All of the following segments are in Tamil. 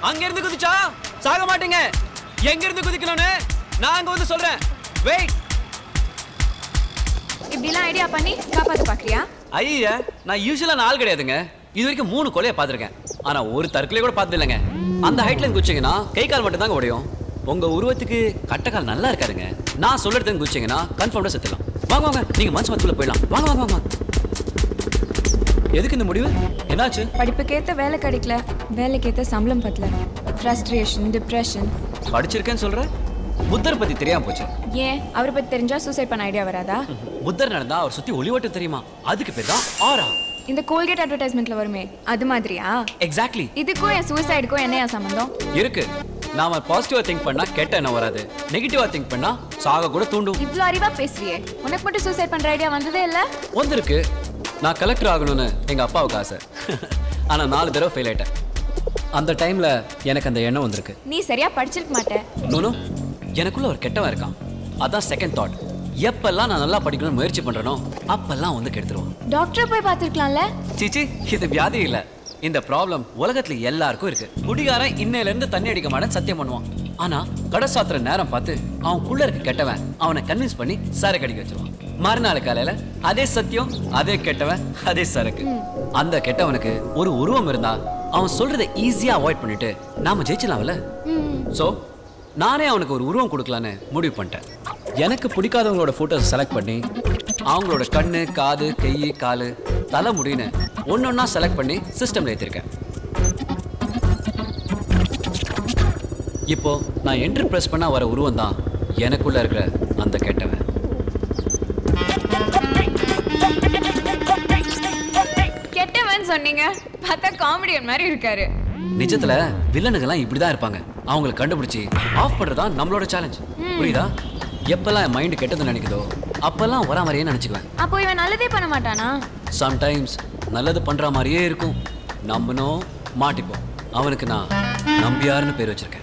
அங்க இருந்து குதிச்சா சாக மாட்டீங்க எங்க இருந்து குதிக்கணும்னு நான் அங்க வந்து சொல்றேன் வெயிட் இப்படிலாம் ஐடியா பண்ணி காப்பாத்த பாக்குறியா ஐயா நான் யூஸ்வலா நாள் கிடையாதுங்க இது வரைக்கும் மூணு கொலையை பார்த்துருக்கேன் ஆனா ஒரு தற்கொலை கூட பார்த்தது இல்லைங்க அந்த ஹைட்ல இருந்து குச்சிங்கன்னா கை கால் மட்டும் தாங்க உடையும் உங்க உருவத்துக்கு கட்டக்கால் நல்லா இருக்காருங்க நான் சொல்றது குச்சிங்கன்னா கன்ஃபார்ம்டா செத்துலாம் வாங்க வாங்க நீங்க மனசு மத்துக்குள்ள போயிடலாம் வாங்க வாங்க வாங்க எதுக்கு இந்த முடிவு என்னாச்சு படிப்புக்கேத்த வேலை கிடைக்கல வேலைக்கேத்த சம்பளம் பத்தல ஃப்ரஸ்ட்ரேஷன் டிப்ரெஷன் படிச்சிருக்கேன்னு சொல்ற புத்தர் பத்தி தெரியாம போச்சு ஏன் அவரை பத்தி தெரிஞ்சா சூசைட் பண்ண ஐடியா வராதா புத்தர் நடந்தா அவர் சுத்தி ஒளிவட்டம் தெரியுமா அதுக்கு பேர் தான் ஆரா இந்த கோல்கேட் அட்வர்டைஸ்மெண்ட்ல வருமே அது மாதிரியா எக்ஸாக்ட்லி இதுக்கும் என் சூசைடுக்கும் என்னையா சம்பந்தம் இருக்கு நாம பாசிட்டிவா திங்க் பண்ணா கெட்ட எண்ணம் வராது நெகட்டிவா திங்க் பண்ணா சாக கூட தூண்டும் இவ்ளோ அறிவா பேசுறியே உனக்கு மட்டும் சூசைட் பண்ற ஐடியா வந்ததே இல்ல வந்திருக்கு நான் கலெக்டர் ஆகணும்னு எங்க அப்பாவுக்கு ஆசை ஆனா நாலு தடவை ஃபெயில் ஆயிட்டேன் அந்த டைம்ல எனக்கு அந்த எண்ணம் வந்திருக்கு நீ சரியா படிச்சிருக்க மாட்ட நோனோ எனக்குள்ள ஒரு கெட்டவன் இருக்கான் அதான் செகண்ட் தாட் எப்பெல்லாம் நான் நல்லா படிக்கணும்னு முயற்சி பண்றேனோ அப்பெல்லாம் வந்து கெடுத்துருவான் டாக்டர் போய் பார்த்திருக்கலாம்ல சீச்சி இது வியாதி இல்ல இந்த ப்ராப்ளம் உலகத்துல எல்லாருக்கும் இருக்கு குடிகாரன் இன்னையில இருந்து தண்ணி அடிக்க மாட்டேன்னு சத்தியம் பண்ணுவான் ஆனா கடை சாத்துற நேரம் பார்த்து அவனுக்குள்ள இருக்க கெட்டவன் அவனை கன்வின்ஸ் பண்ணி சரக்கு அடிக்க வச்சிருவான் மறுநாள் காலையில அதே சத்தியம் அதே கெட்டவன் அதே சரக்கு அந்த கெட்டவனுக்கு ஒரு உருவம் இருந்தா அவன் சொல்றதை ஈஸியா அவாய்ட் பண்ணிட்டு நாம ஜெயிச்சலாம்ல சோ நானே அவனுக்கு ஒரு உருவம் கொடுக்கலான்னு முடிவு பண்ணிட்டேன் எனக்கு பிடிக்காதவங்களோட ஃபோட்டோஸ் செலக்ட் பண்ணி அவங்களோட கண்ணு காது கை காலு தலை முடின்னு ஒன்னொன்னா செலக்ட் பண்ணி சிஸ்டம்ல ஏற்றிருக்கேன் இப்போ நான் என்ட்ரி ப்ரெஸ் பண்ணா வர உருவம் தான் எனக்குள்ள இருக்கிற அந்த கெட்டவன் கெட்டவன் சொன்னீங்க பார்த்தா காமெடியன் மாதிரி இருக்காரு நிஜத்துல வில்லனுங்கெல்லாம் இப்படிதான் இருப்பாங்க அவங்கள கண்டுபிடிச்சி ஆஃப் பண்றதா நம்மளோட சேலஞ்ச் புரியுதா எப்பெல்லாம் என் மைண்ட் கெட்டது நினைக்குதோ அப்பெல்லாம் வரா மாதிரியே நினைச்சுக்குவேன் அப்போ இவன் நல்லதே பண்ண மாட்டானா சம்டைம்ஸ் நல்லது பண்ற மாதிரியே இருக்கும் நம்பணும் மாட்டிப்போம் அவனுக்கு நான் நம்பியாருன்னு பேர் வச்சிருக்கேன்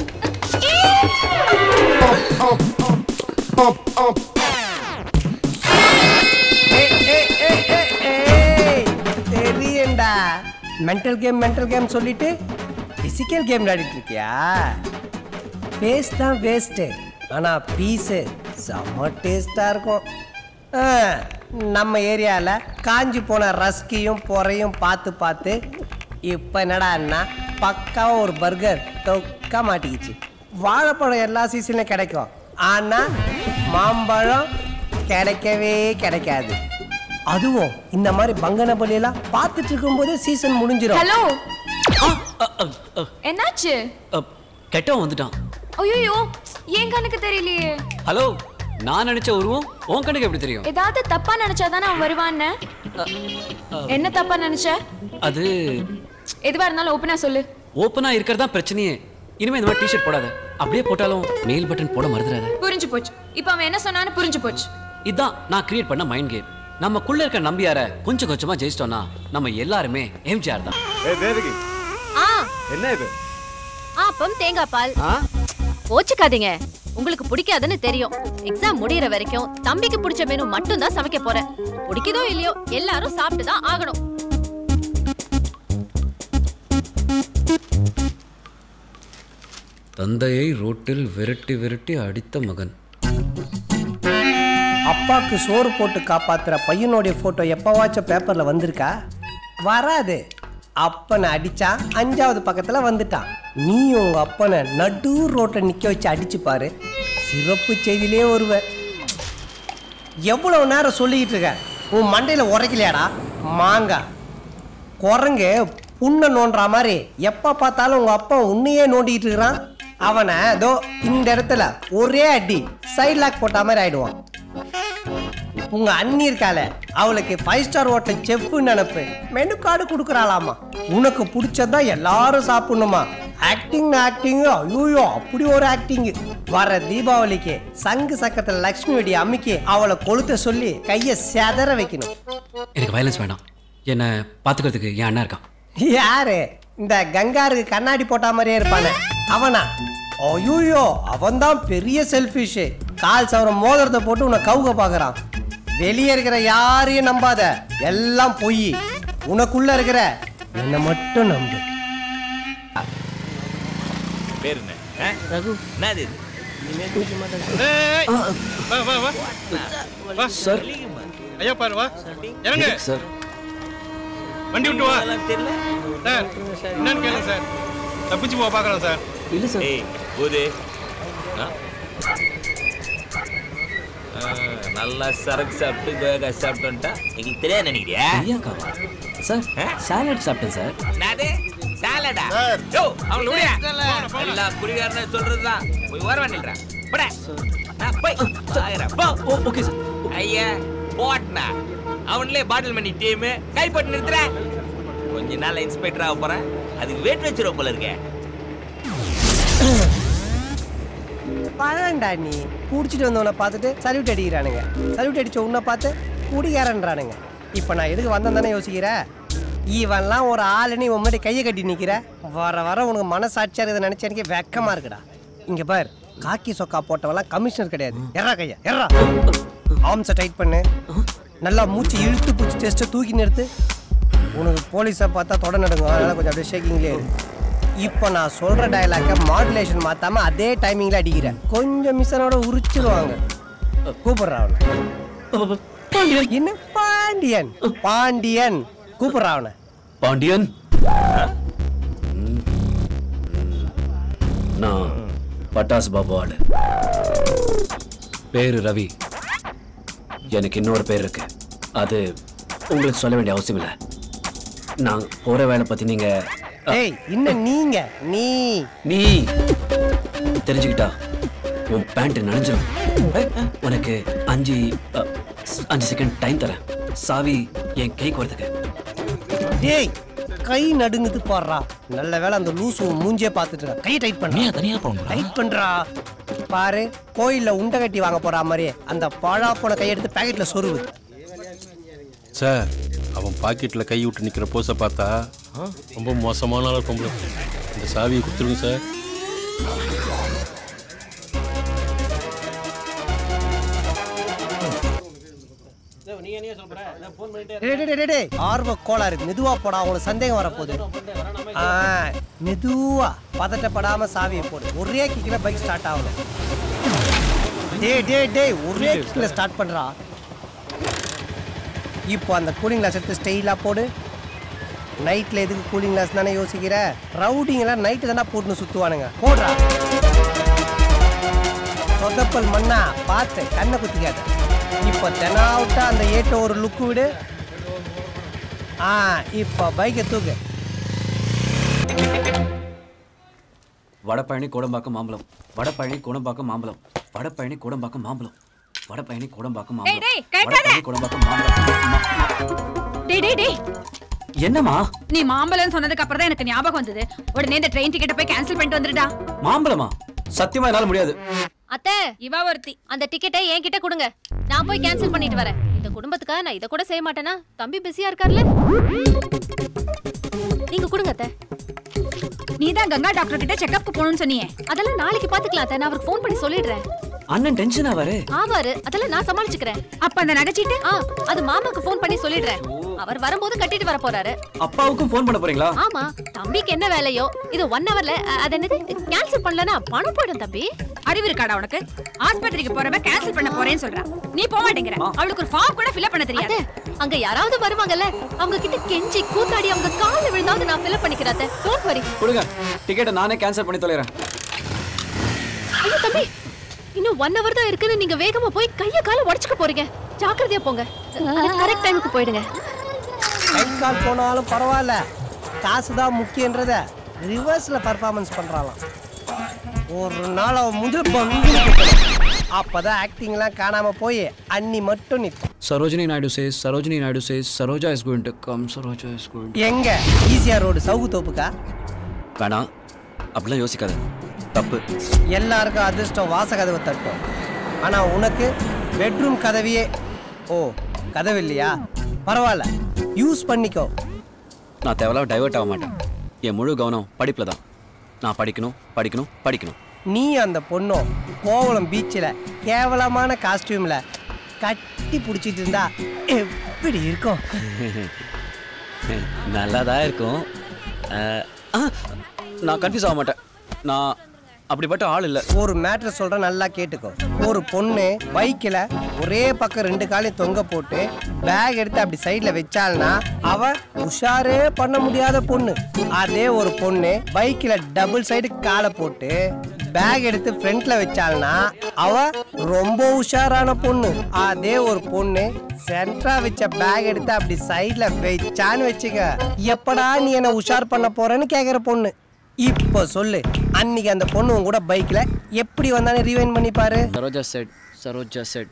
தெரியண்டா மென்டல் கேம் மென்டல் கேம் சொல்லிட்டு பிசிக்கல் கேம் விளையாடிட்டு இருக்கியா ஃபேஸ் தான் வேஸ்ட்டு ஆனால் பீஸு செம்ம டேஸ்டாக இருக்கும் ஆ, நம்ம ஏரியாவில் காஞ்சி போன ரஸ்கியும் பொறையும் பார்த்து பார்த்து இப்போ என்னடான்னா பக்காவா ஒரு பர்கர் தொக்கா மாட்டிக்கிச்சு வாழைப்பழம் எல்லா சீசன்லையும் கிடைக்கும் ஆனால் மாம்பழம் கிடைக்கவே கிடைக்காது அதுவும் இந்த மாதிரி பங்கனப்பள்ளியெல்லாம் பார்த்துட்டு இருக்கும்போதே சீசன் முடிஞ்சிடும் ஹலோ ஆ, அ, அ, அ, என்னாச்சு அ, கெட்டவன் வந்துட்டான் ஐயோ ஏன் கண்ணுக்கு தெரியலையே ஹலோ நான் நினைச்ச உருவம் உன் கண்ணுக்கு எப்படி தெரியும் ஏதாவது தப்பா நினைச்சாதானே அவன் வருவான்னு என்ன தப்பா நினைச்ச அது எதுவா இருந்தாலும் ஓப்பனா சொல்லு ஓப்பனா இருக்கிறது தான் பிரச்சனையே இனிமே இந்த மாதிரி டிஷர்ட் போடாத அப்படியே போட்டாலும் மெயில் பட்டன் போட மறந்துடாத புரிஞ்சு போச்சு இப்போ அவன் என்ன சொன்னான்னு புரிஞ்சு போச்சு இதான் நான் கிரியேட் பண்ண மைண்ட் கேம் நமக்குள்ள இருக்க நம்பியார கொஞ்சம் கொஞ்சமா ஜெயிச்சிட்டோம்னா நம்ம எல்லாருமே எம்ஜிஆர் தான் ஏ தேவகி ஆ என்ன இது ஆப்பம் தேங்காய் பால் ஆ கோச்சுக்காதீங்க உங்களுக்கு பிடிக்காதுன்னு தெரியும் எக்ஸாம் முடியற வரைக்கும் தம்பிக்கு பிடிச்ச மெனு மட்டும் தான் சமைக்க போறேன் பிடிக்குதோ இல்லையோ எல்லாரும் சாப்பிட்டு தான் ஆகணும் தந்தையை ரோட்டில் விரட்டி விரட்டி அடித்த மகன் அப்பாவுக்கு சோறு போட்டு காப்பாத்துற பையனுடைய போட்டோ எப்பவாச்சும் பேப்பர்ல வந்திருக்கா வராது அப்பனை அடிச்சா அஞ்சாவது பக்கத்துல வந்துட்டான் நீ உங்க அப்பனை நடு ரோட்டை நிக்க வச்சு அடிச்சு பாரு சிறப்பு செய்தியிலே வருவ எவ்வளவு நேரம் சொல்லிக்கிட்டு இருக்க உன் மண்டையில உரைக்கலையாடா மாங்கா குரங்கு புண்ணை நோண்டுற மாதிரி எப்ப பார்த்தாலும் உங்க அப்பா உன்னையே நோண்டிக்கிட்டு இருக்கிறான் அவனை இதோ இந்த இடத்துல ஒரே அடி சைட் லாக் போட்ட மாதிரி ஆயிடுவான் உங்க அண்ணி இருக்கால அவளுக்கு ஃபைவ் ஸ்டார் ஹோட்டல் செஃப் நினைப்பு மெனு கார்டு கொடுக்குறாளாமா உனக்கு பிடிச்சதான் எல்லாரும் சாப்பிடணுமா ஆக்டிங் ஆக்டிங் ஐயோ அப்படி ஒரு ஆக்டிங் வர தீபாவளிக்கு சங்கு சக்கத்துல லக்ஷ்மி வெடி அம்மிக்கு அவளை கொளுத்த சொல்லி கையை செதற வைக்கணும் எனக்கு வயலன்ஸ் வேண்டாம் என்னை பார்த்துக்கிறதுக்கு என் அண்ணா இருக்கான் யாரு இந்த கங்காருக்கு கண்ணாடி போட்ட மாதிரியே இருப்பானே அவனா ஐயோ அவன்தான் பெரிய செல்ஃபிஷ் கால் சவரம் மோதிரத்தை போட்டு உன்னை கவுக பார்க்கறான் வெளியே இருக்கிற யாரையும் நம்பாத எல்லாம் பொய் உனக்குள்ள இருக்கிற என்னை மட்டும் நம்பு பேர் என்ன ஆ? ரகு என்னது இது இனிமே தூக்க மாட்டேன் ஏய், வா வா வா வா சார் ஐயா பாரு வா இறங்க சார் வண்டி விட்டு வா அதெல்லாம் தெரியல சார் என்னன்னு கேளுங்க சார் தப்பிச்சு போக பார்க்கலாம் சார் இல்ல சார் ஏய் போது ஆ? ஆ, நல்லா சரக்கு சாப்பிட்டு கோயக்கா சாப்பிட்டோன்ட்டா எங்களுக்கு தெரியாது நினைக்கிறியா ஐயாக்கா சார் ஆ? சாலட் சாப்பிட்டேன் சார் என்னது சாலடா யோ அவங்கள விடியா எல்லா குடிகாரனே சொல்றதுதான் போய் வர வேண்டியதுடா போடா ஆ, போய் ஆயிரா போ ஓ ஓகே சார் ஐயா போட்னா அவன்லயே பாட்டில் மணி டீம் கைப்பட்டு நிறுத்துற கொஞ்ச நாள் இன்ஸ்பெக்டர் ஆக போறேன் அதுக்கு வெயிட் வச்சிருவ போல இருக்கே பழண்டா நீ குடிச்சிட்டு வந்தவனை பார்த்துட்டு சல்யூட் அடிக்கிறானுங்க சல்யூட் அடிச்ச உன்னை பார்த்து குடிகாரன்றானுங்க இப்போ நான் எதுக்கு வந்தேன் தானே யோசிக்கிற இவன்லாம் ஒரு ஆளுன்னு இவன் முன்னாடி கையை கட்டி நிற்கிற வர வர உனக்கு மனசாட்சியாக இருக்கிறத நினச்ச எனக்கு வெக்கமாக இருக்குடா இங்கே பார் காக்கி சொக்கா போட்டவெல்லாம் கமிஷனர் கிடையாது எறா கையா எறா ஆம்ஸை டைட் பண்ணு நல்லா மூச்சு இழுத்து பூச்சி டெஸ்ட்டை தூக்கி நிறுத்து உனக்கு போலீஸை பார்த்தா தொட நடுங்கும் அதனால கொஞ்சம் அப்படியே ஷேக்கிங்லேயே இரு இப்போ நான் சொல்ற டயலாக்கை மாடுலேஷன் மாத்தாம அதே டைமிங்ல அடிக்கிறேன் கொஞ்சம் மிஷனோட உரிச்சிருவாங்க கூப்பிடுறா அவனை என்ன பாண்டியன் பாண்டியன் கூப்பிடுறா அவனை பாண்டியன் நான் பட்டாசு பாபு ஆளு பேரு ரவி எனக்கு இன்னொரு பேர் இருக்கு அது உங்களுக்கு சொல்ல வேண்டிய அவசியம் இல்லை நான் போற வேலை பத்தி நீங்க ஏய் இன்னும் நீங்க நீ நீ தெரிஞ்சுக்கிட்டா உன் பேண்ட் நனைஞ்சிரும் உனக்கு அஞ்சு அ, அஞ்சு செகண்ட் டைம் தரேன் சாவி என் கைக்கு வரதுக்கு டேய் கை நடுங்குது பாடுறா நல்ல வேளை அந்த லூசு உன் மூஞ்சே பார்த்துட்டு இருக்கா கையை டைட் பண்ணா தனியா போகணும் டைட் பண்றா பாரு கோயில்ல உண்டை கட்டி வாங்க போற மாதிரி அந்த பழா போன கையெடுத்து பாக்கெட்ல சொருவு சார் அவன் பாக்கெட்டில் கை விட்டு நிற்கிற போஸை பார்த்தா ரொம்ப மோசமான ஆள் பொம்பளை இந்த சாவியை கொடுத்துருங்க சார் டேய், டேய், டேய், டேய், ஆர்வ கோளாறு மெதுவா போடா உங்களுக்கு சந்தேகம் வரப்போகுது ஆ மெதுவா பதட்டப்படாம சாவியை போடு ஒரே கிக்கில பைக் ஸ்டார்ட் ஆகணும் டேய் டேய் டேய் ஒரே கிக்கில ஸ்டார்ட் பண்றா இப்போ அந்த கூலிங் கிளாஸ் எடுத்து ஸ்டைலா போடு நைட்ல எதுக்கு கூலிங் கிளாஸ் தானே யோசிக்கிற ரவுடிங்கெல்லாம் நைட்டு தானே போட்டுன்னு சுத்துவானுங்க போடுறா சொதப்பல் மண்ணா பார்த்து கண்ணை குத்திக்காத இப்போ தெனாவிட்டா அந்த ஏட்ட ஒரு லுக்கு விடு ஆ இப்போ பைக்கை தூக்கு வடபழனி கோடம்பாக்கம் மாம்பழம் வடபழனி கோடம்பாக்கம் மாம்பழம் வடபழனி கோடம்பாக்கம் மாம்பழம் வடபழனி கோடம்பாக்கம் மாம்பழம் டேய், கேட்காத. வடபழனி கோடம்பாக்கம் மாம்பழம் டேய் டேய் டேய் என்னம்மா நீ மாம்பழம் சொன்னதுக்கு அப்புறம் தான் எனக்கு ஞாபகம் வந்தது உடனே இந்த ட்ரெயின் டிக்கெட்டை போய் கேன்சல் பண்ணிட்டு வந்துடுடா மாம்பழமா சத்தியமா என்னால முடியாது அத்தை இவ ஒருத்தி அந்த டிக்கெட்டை என்கிட்ட கொடுங்க நான் போய் கேன்சல் பண்ணிட்டு வரேன் இந்த குடும்பத்துக்காக நான் இதை கூட செய்ய மாட்டேனா தம்பி பிஸியா இருக்கார்ல நீங்க கொடுங்க அத்தை நீ தான் கங்கா டாக்டர் கிட்ட செக்கப்க்கு போகணும்னு சொன்னியே அதெல்லாம் நாளைக்கு பாத்துக்கலாம் அத்தை நான் அவருக்கு ஃபோன் பண்ணி சொல்லிடுறேன் அண்ணன் டென்ஷன் ஆவாரு ஆவாரு அதெல்லாம் நான் சமாளிச்சுக்கிறேன் அப்ப அந்த நகைச்சீட்டு ஆ அது மாமாக்கு ஃபோன் பண்ணி சொல்லிடுறேன் அவர் வரும்போது கட்டிட்டு வர போறாரு அப்பாவுக்கும் ஃபோன் பண்ண போறீங்களா ஆமா தம்பிக்கு என்ன வேலையோ இது ஒன் ஹவர்ல அது என்னது கேன்சல் பண்ணலனா பணம் போயிடும் தம்பி அறிவு இருக்காடா உனக்கு ஆஸ்பத்திரிக்கு போறவ கேன்சல் பண்ண போறேன்னு சொல்றா நீ போக மாட்டேங்கிற அவளுக்கு ஒரு ஃபார்ம் கூட ஃபில் பண்ண தெரியாது அத்தை அங்க யாராவது வருவாங்கல்ல அவங்க கிட்ட கெஞ்சி கூத்தாடி அவங்க கால்ல விழுந்தாவது நான் ஃபில் பண்ணிக்கிறேன் அத்தை டோன்ட் வரி கொடுங்க டிக்கெட்டை நானே கேன்சல் பண்ணி தொலைறேன் ஐயோ தம்பி இன்னும் ஒன் ஹவர் தான் இருக்குன்னு நீங்க வேகமா போய் கைய கால உடைச்சுக்க போறீங்க ஜாக்கிரதையா போங்க கரெக்ட் டைமுக்கு போயிடுங்க கை கால் போனாலும் பரவாயில்ல காசு தான் முக்கியன்றத ரிவர்ஸ்ல பர்ஃபார்மன்ஸ் பண்றாளாம் ஒரு நாள் அவன் முதல் பங்கு அப்பதான் ஆக்டிங்லாம் காணாம போய் அன்னி மட்டும் நிற்கும் Sarojini Naidu says Sarojini Naidu says Saroja is going to come Saroja is going எங்க ஈசியா ரோடு சவுகு தோப்புக்கா வேணாம் அப்படிலாம் யோசிக்காத தப்பு எல்லாருக்கும் அதிர்ஷ்டம் வாச கதவை தட்டும் ஆனா உனக்கு பெட்ரூம் கதவியே ஓ கதவு இல்லையா பரவாயில்ல யூஸ் பண்ணிக்கோ நான் தேவையில்லாம டைவர்ட் ஆக மாட்டேன் என் முழு கவனம் படிப்பில் தான் நான் படிக்கணும் படிக்கணும் படிக்கணும் நீ அந்த பொண்ணும் கோவளம் பீச்சில் கேவலமான காஸ்டியூமில் கட்டி பிடிச்சிட்டு இருந்தா எப்படி இருக்கும் நல்லா தான் இருக்கும் அஹ், ஆ, நான் கன்ஃபியூஸ் ஆக மாட்டேன் நான் அப்படிப்பட்ட ஆள் இல்ல ஒரு மேட்ரு சொல்ற நல்லா கேட்டுக்கோ ஒரு பொண்ணு பைக்கில் ஒரே பக்கம் ரெண்டு காலையும் தொங்க போட்டு பேக் எடுத்து அப்படி சைடில் வச்சாள்னா அவ உஷாரே பண்ண முடியாத பொண்ணு அதே ஒரு பொண்ணு பைக்கில் டபுள் சைடு காலை போட்டு பேக் எடுத்து ஃப்ரண்ட்ல வச்சாள்னா அவ ரொம்ப உஷாரான பொண்ணு அதே ஒரு பொண்ணு சென்ட்ரா வச்ச பேக் எடுத்து அப்படி சைடுல வச்சான்னு வச்சுக்க எப்படா நீ என்ன உஷார் பண்ண போறேன்னு கேக்குற பொண்ணு இப்போ சொல்லு அன்னைக்கு அந்த பொண்ணு உன் கூட பைக்ல எப்படி வந்தானு ரீவைண்ட் பண்ணி பாரு Saroja said Saroja said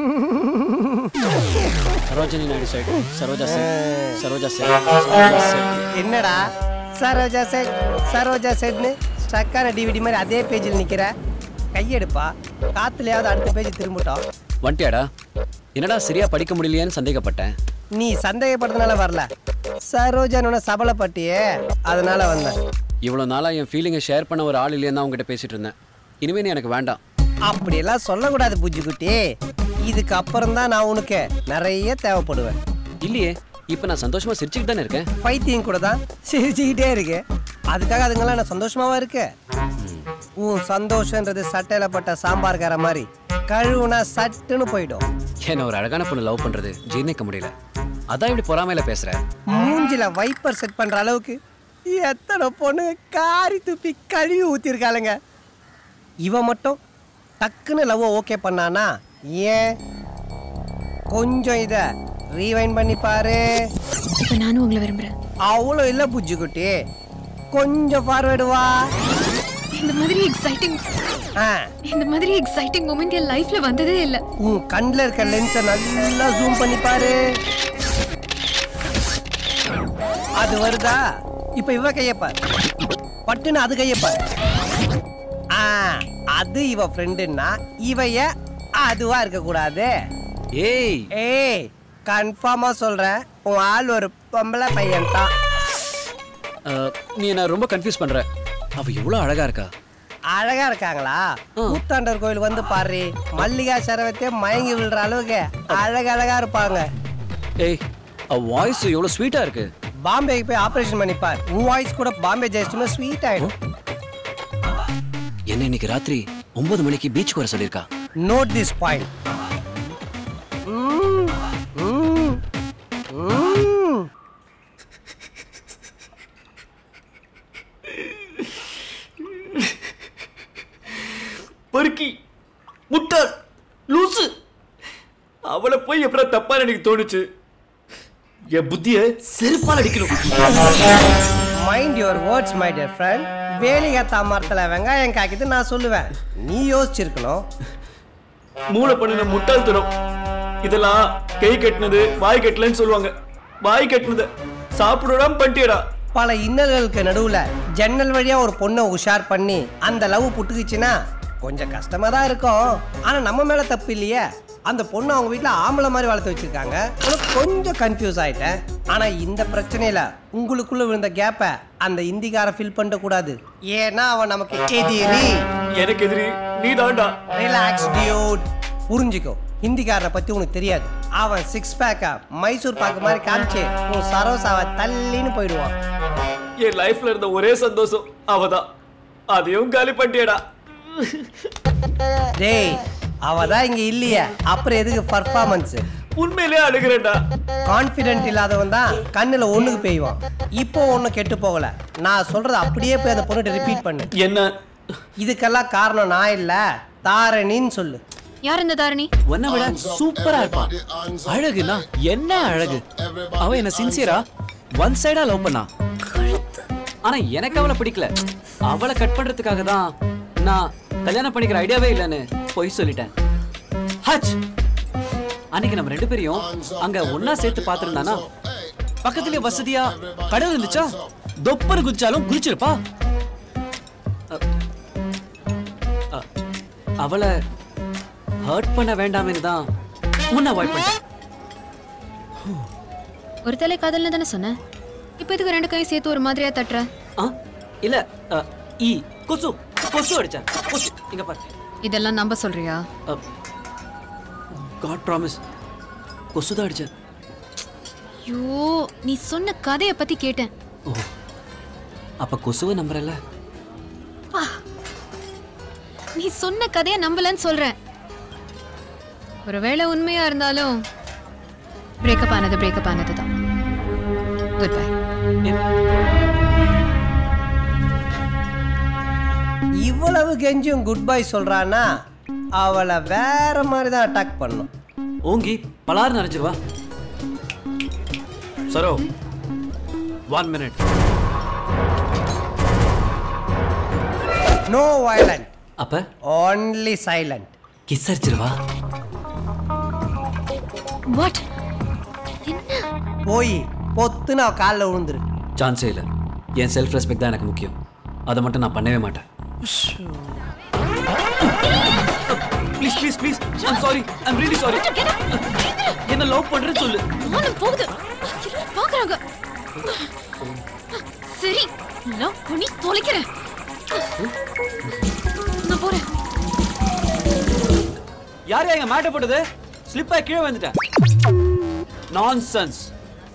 Sarojini Naidu said Saroja said Saroja said Saroja said என்னடா சரோஜா செட் சரோஜா செட்னு ஸ்டக்கான டிவிடி மாதிரி அதே பேஜில் நிக்கிற கையெடுப்பா காத்துலயாவது அடுத்த பேஜ் திரும்பட்டோம் வந்துட்டியாடா என்னடா சரியா படிக்க முடியலையேன்னு சந்தேகப்பட்டேன் நீ சந்தேகப்படுறதுனால வரல சரோஜானோட சபலப்பட்டியே அதனால வந்தேன் இவ்வளவு நாளா என் ஃபீலிங்கை ஷேர் பண்ண ஒரு ஆள் இல்லைன்னு தான் உங்ககிட்ட பேசிட்டு இருந்தேன் இனிமே நீ எனக்கு வேண்டாம் அப்படியெல்லாம் சொல்லக்கூடாது புஜ்ஜிக்குட்டி இதுக்கு அப்புறம் தான் நான் உனக்கு நிறைய தேவைப்படுவேன் இல்லையே இப்ப நான் சந்தோஷமா சிரிச்சுக்கிட்டு தானே இருக்கேன் பைத்தியம் கூட தான் சிரிச்சுக்கிட்டே இருக்கு அதுக்காக அதுங்கெல்லாம் நான் சந்தோஷமாவா இருக்கு உன் சந்தோஷன்றது சட்டையில பட்ட சாம்பார்கார மாதிரி கழுவுனா சட்டுன்னு போயிடும் என்ன ஒரு அழகான பொண்ணு லவ் பண்றது ஜீர்ணிக்க முடியல அதான் இப்படி பொறாமையில பேசுற மூஞ்சில வைப்பர் செட் பண்ற அளவுக்கு எத்தனை பொண்ணு காரி துப்பி கழுவி ஊத்திருக்காளுங்க இவ மட்டும் டக்குன்னு லவ் ஓகே பண்ணானா ஏன் கொஞ்சம் இத ரீவைண்ட் பண்ணி பாரு இப்ப நானும் உங்களை விரும்புறேன் அவ்வளோ இல்ல புஜ்ஜிக்குட்டி கொஞ்சம் ஃபார்வேர்டு வா இந்த மாதிரி எக்ஸைட்டிங் ஆ இந்த மாதிரி எக்ஸைட்டிங் மூமெண்ட் என் லைஃப்ல வந்ததே இல்ல உன் கண்ணில் இருக்க லென்ஸை நல்லா ஜூம் பண்ணி பாரு அது வருதா இப்ப இவ கையப்பார் பட்டுன்னு அது கையப்பார் ஆ அது இவ ஃப்ரெண்டுன்னா இவைய அதுவா இருக்க கூடாது ஏய் ஏய் கன்ஃபார்மா சொல்றேன் உன் ஆள் ஒரு பொம்பளை பையன் தான் அஹ், நீ என்ன ரொம்ப கன்ஃபியூஸ் பண்ற அவ எவ்வளவு அழகா இருக்கா அழகா இருக்காங்களா கூத்தாண்டவர் கோயில் வந்து பாரு மல்லிகா சரவத்தே மயங்கி விழுற அளவுக்கு அழகழகா இருப்பாங்க ஏய் அவ வாய்ஸ் எவ்வளவு ஸ்வீட்டா இருக்கு பாம்பேக்கு போய் ஆபரேஷன் பண்ணிப்பார் உன் வாய்ஸ் கூட பாம்பே ஜெயிச்சுமே ஸ்வீட் ஆயிடும் என்ன இன்னைக்கு ராத்திரி ஒன்பது மணிக்கு பீச்சுக்கு வர சொல்லியிருக்கா நோட் திஸ் பாயிண்ட் பொறுக்கி முட்டாள் லூசு அவளை போய் எப்படா தப்பா எனக்கு தோணுச்சு என் புத்திய செருப்பால் அடிக்கணும் mind your words my dear friend வேலிகத்தா மரத்தில் வெங்காயம் காய்க்குது நான் சொல்லுவேன் நீ யோசிச்சிருக்கணும் மூளை பண்ணின முட்டாள்தனம் இதெல்லாம் கை கட்டினது வாய் கட்டலன்னு சொல்லுவாங்க வாய் கட்டினது சாப்பிடலாம் பண்ணிட்டியடா பல இன்னல்களுக்கு நடுவுல ஜன்னல் வழியா ஒரு பொண்ணை உஷார் பண்ணி அந்த லவ் புட்டுக்குச்சுன்னா கொஞ்சம் கஷ்டமா தான் இருக்கும் ஆனா நம்ம மேல தப்பு இல்லையே அந்த பொண்ணு அவங்க வீட்ல ஆம்பளை மாதிரி வளர்த்து வச்சிருக்காங்க உனக்கு கொஞ்சம் கன்ஃபியூஸ் ஆயிட்டேன் ஆனா இந்த பிரச்சனையில உங்களுக்குள்ள விழுந்த கேப்பை அந்த இந்திக்கார ஃபில் பண்ண கூடாது ஏன்னா அவன் நமக்கு எதிரி எனக்கு எதிரி நீ தாண்டா ரிலாக்ஸ் டியூட் புரிஞ்சுக்கோ ஹிந்திக்காரனை பத்தி உனக்கு தெரியாது அவன் சிக்ஸ் பேக்கா மைசூர் பாக்கு மாதிரி காமிச்சு உன் சரோசாவை தள்ளின்னு போயிடுவான் என் லைஃப்ல இருந்த ஒரே சந்தோஷம் அவதான் அதையும் காலி பண்ணிட்டியடா டேய் அவ தான் இங்க இல்லையே அப்புறம் எதுக்கு பர்ஃபார்மன்ஸ் உண்மையிலே அழுகிறேன்டா கான்ஃபிடென்ட் இல்லாதவன் தான் கண்ணுல ஒண்ணுக்கு பெய்வான் இப்போ ஒண்ணும் கெட்டு போகல நான் சொல்றது அப்படியே போய் அந்த பொண்ணுகிட்ட ரிப்பீட் பண்ணு என்ன இதுக்கெல்லாம் காரணம் நான் இல்ல தாரணின்னு சொல்லு யார் இந்த தாரணி உன்னை விட சூப்பரா இருப்பா அழகுனா என்ன அழகு அவ என்ன சின்சியரா ஒன் சைடா லவ் பண்ணா ஆனா எனக்கு அவளை பிடிக்கல அவளை கட் பண்றதுக்காக தான் நான் கல்யாணம் பண்ணிக்கிற ஐடியாவே இல்லைன்னு பொய் சொல்லிட்டேன் ஹச் அன்னைக்கு நம்ம ரெண்டு பேரையும் அங்க ஒண்ணா சேர்த்து பார்த்திருந்தானா பக்கத்துலயே வசதியா கடல் இருந்துச்சா தொப்பர் குதிச்சாலும் குதிச்சிருப்பா அ- அ- அவளை ஹர்ட் பண்ண வேண்டாம்னு தான் உன்னை அவாய்ட் பண்ணிட்டேன் ஒரு தலை காதல்னு தானே சொன்னேன் இப்போ இதுக்கு ரெண்டு கையும் சேர்த்து ஒரு மாதிரியா தட்டுற ஆ இல்ல அ, ஈ கொசு கொசு அடிச்சேன் கொசு இங்க பாரு இதெல்லாம் நம்ப சொல்றியா காட் ப்ராமிஸ் கொசு தான் அடிச்சேன் ஐயோ நீ சொன்ன கதையை பத்தி கேட்டேன் ஓ அப்ப கொசுவை நம்புறல நீ சொன்ன கதைய நம்பலன்னு சொல்றேன் ஒருவேளை உண்மையா இருந்தாலும் பிரேக்கப் ஆனது பிரேக்கப் ஆனது தான் குட் பை இவ்வளவு கெஞ்சும் குட் பை சொல்றான்னா அவளை வேற மாதிரி தான் அட்டாக் பண்ணும் ஓங்கி பலாறு நிறைஞ்சிருவா Saro one minute no violent அப்ப ஓன்லி சைலண்ட் கிஸ் அடிச்சிருவா வாட் போய் பொத்துன்னு அவ காலில் விழுந்துரு சான்ஸே இல்லை என் செல்ஃப் ரெஸ்பெக்ட் தான் எனக்கு முக்கியம் அதை மட்டும் நான் பண்ணவே மாட்டேன் please please please I'm sorry I'm really sorry என்ன லவ் பண்றேன்னு சொல்லு மானம் போகுது எல்லாரும் பாக்குறாங்க சரி லவ் பண்ணி தொலைக்கிறேன் நான் போறேன் யார் எங்க மாட்ட போட்டது ஸ்லிப் ஆகி கீழே வந்துட்டேன் நான்சென்ஸ்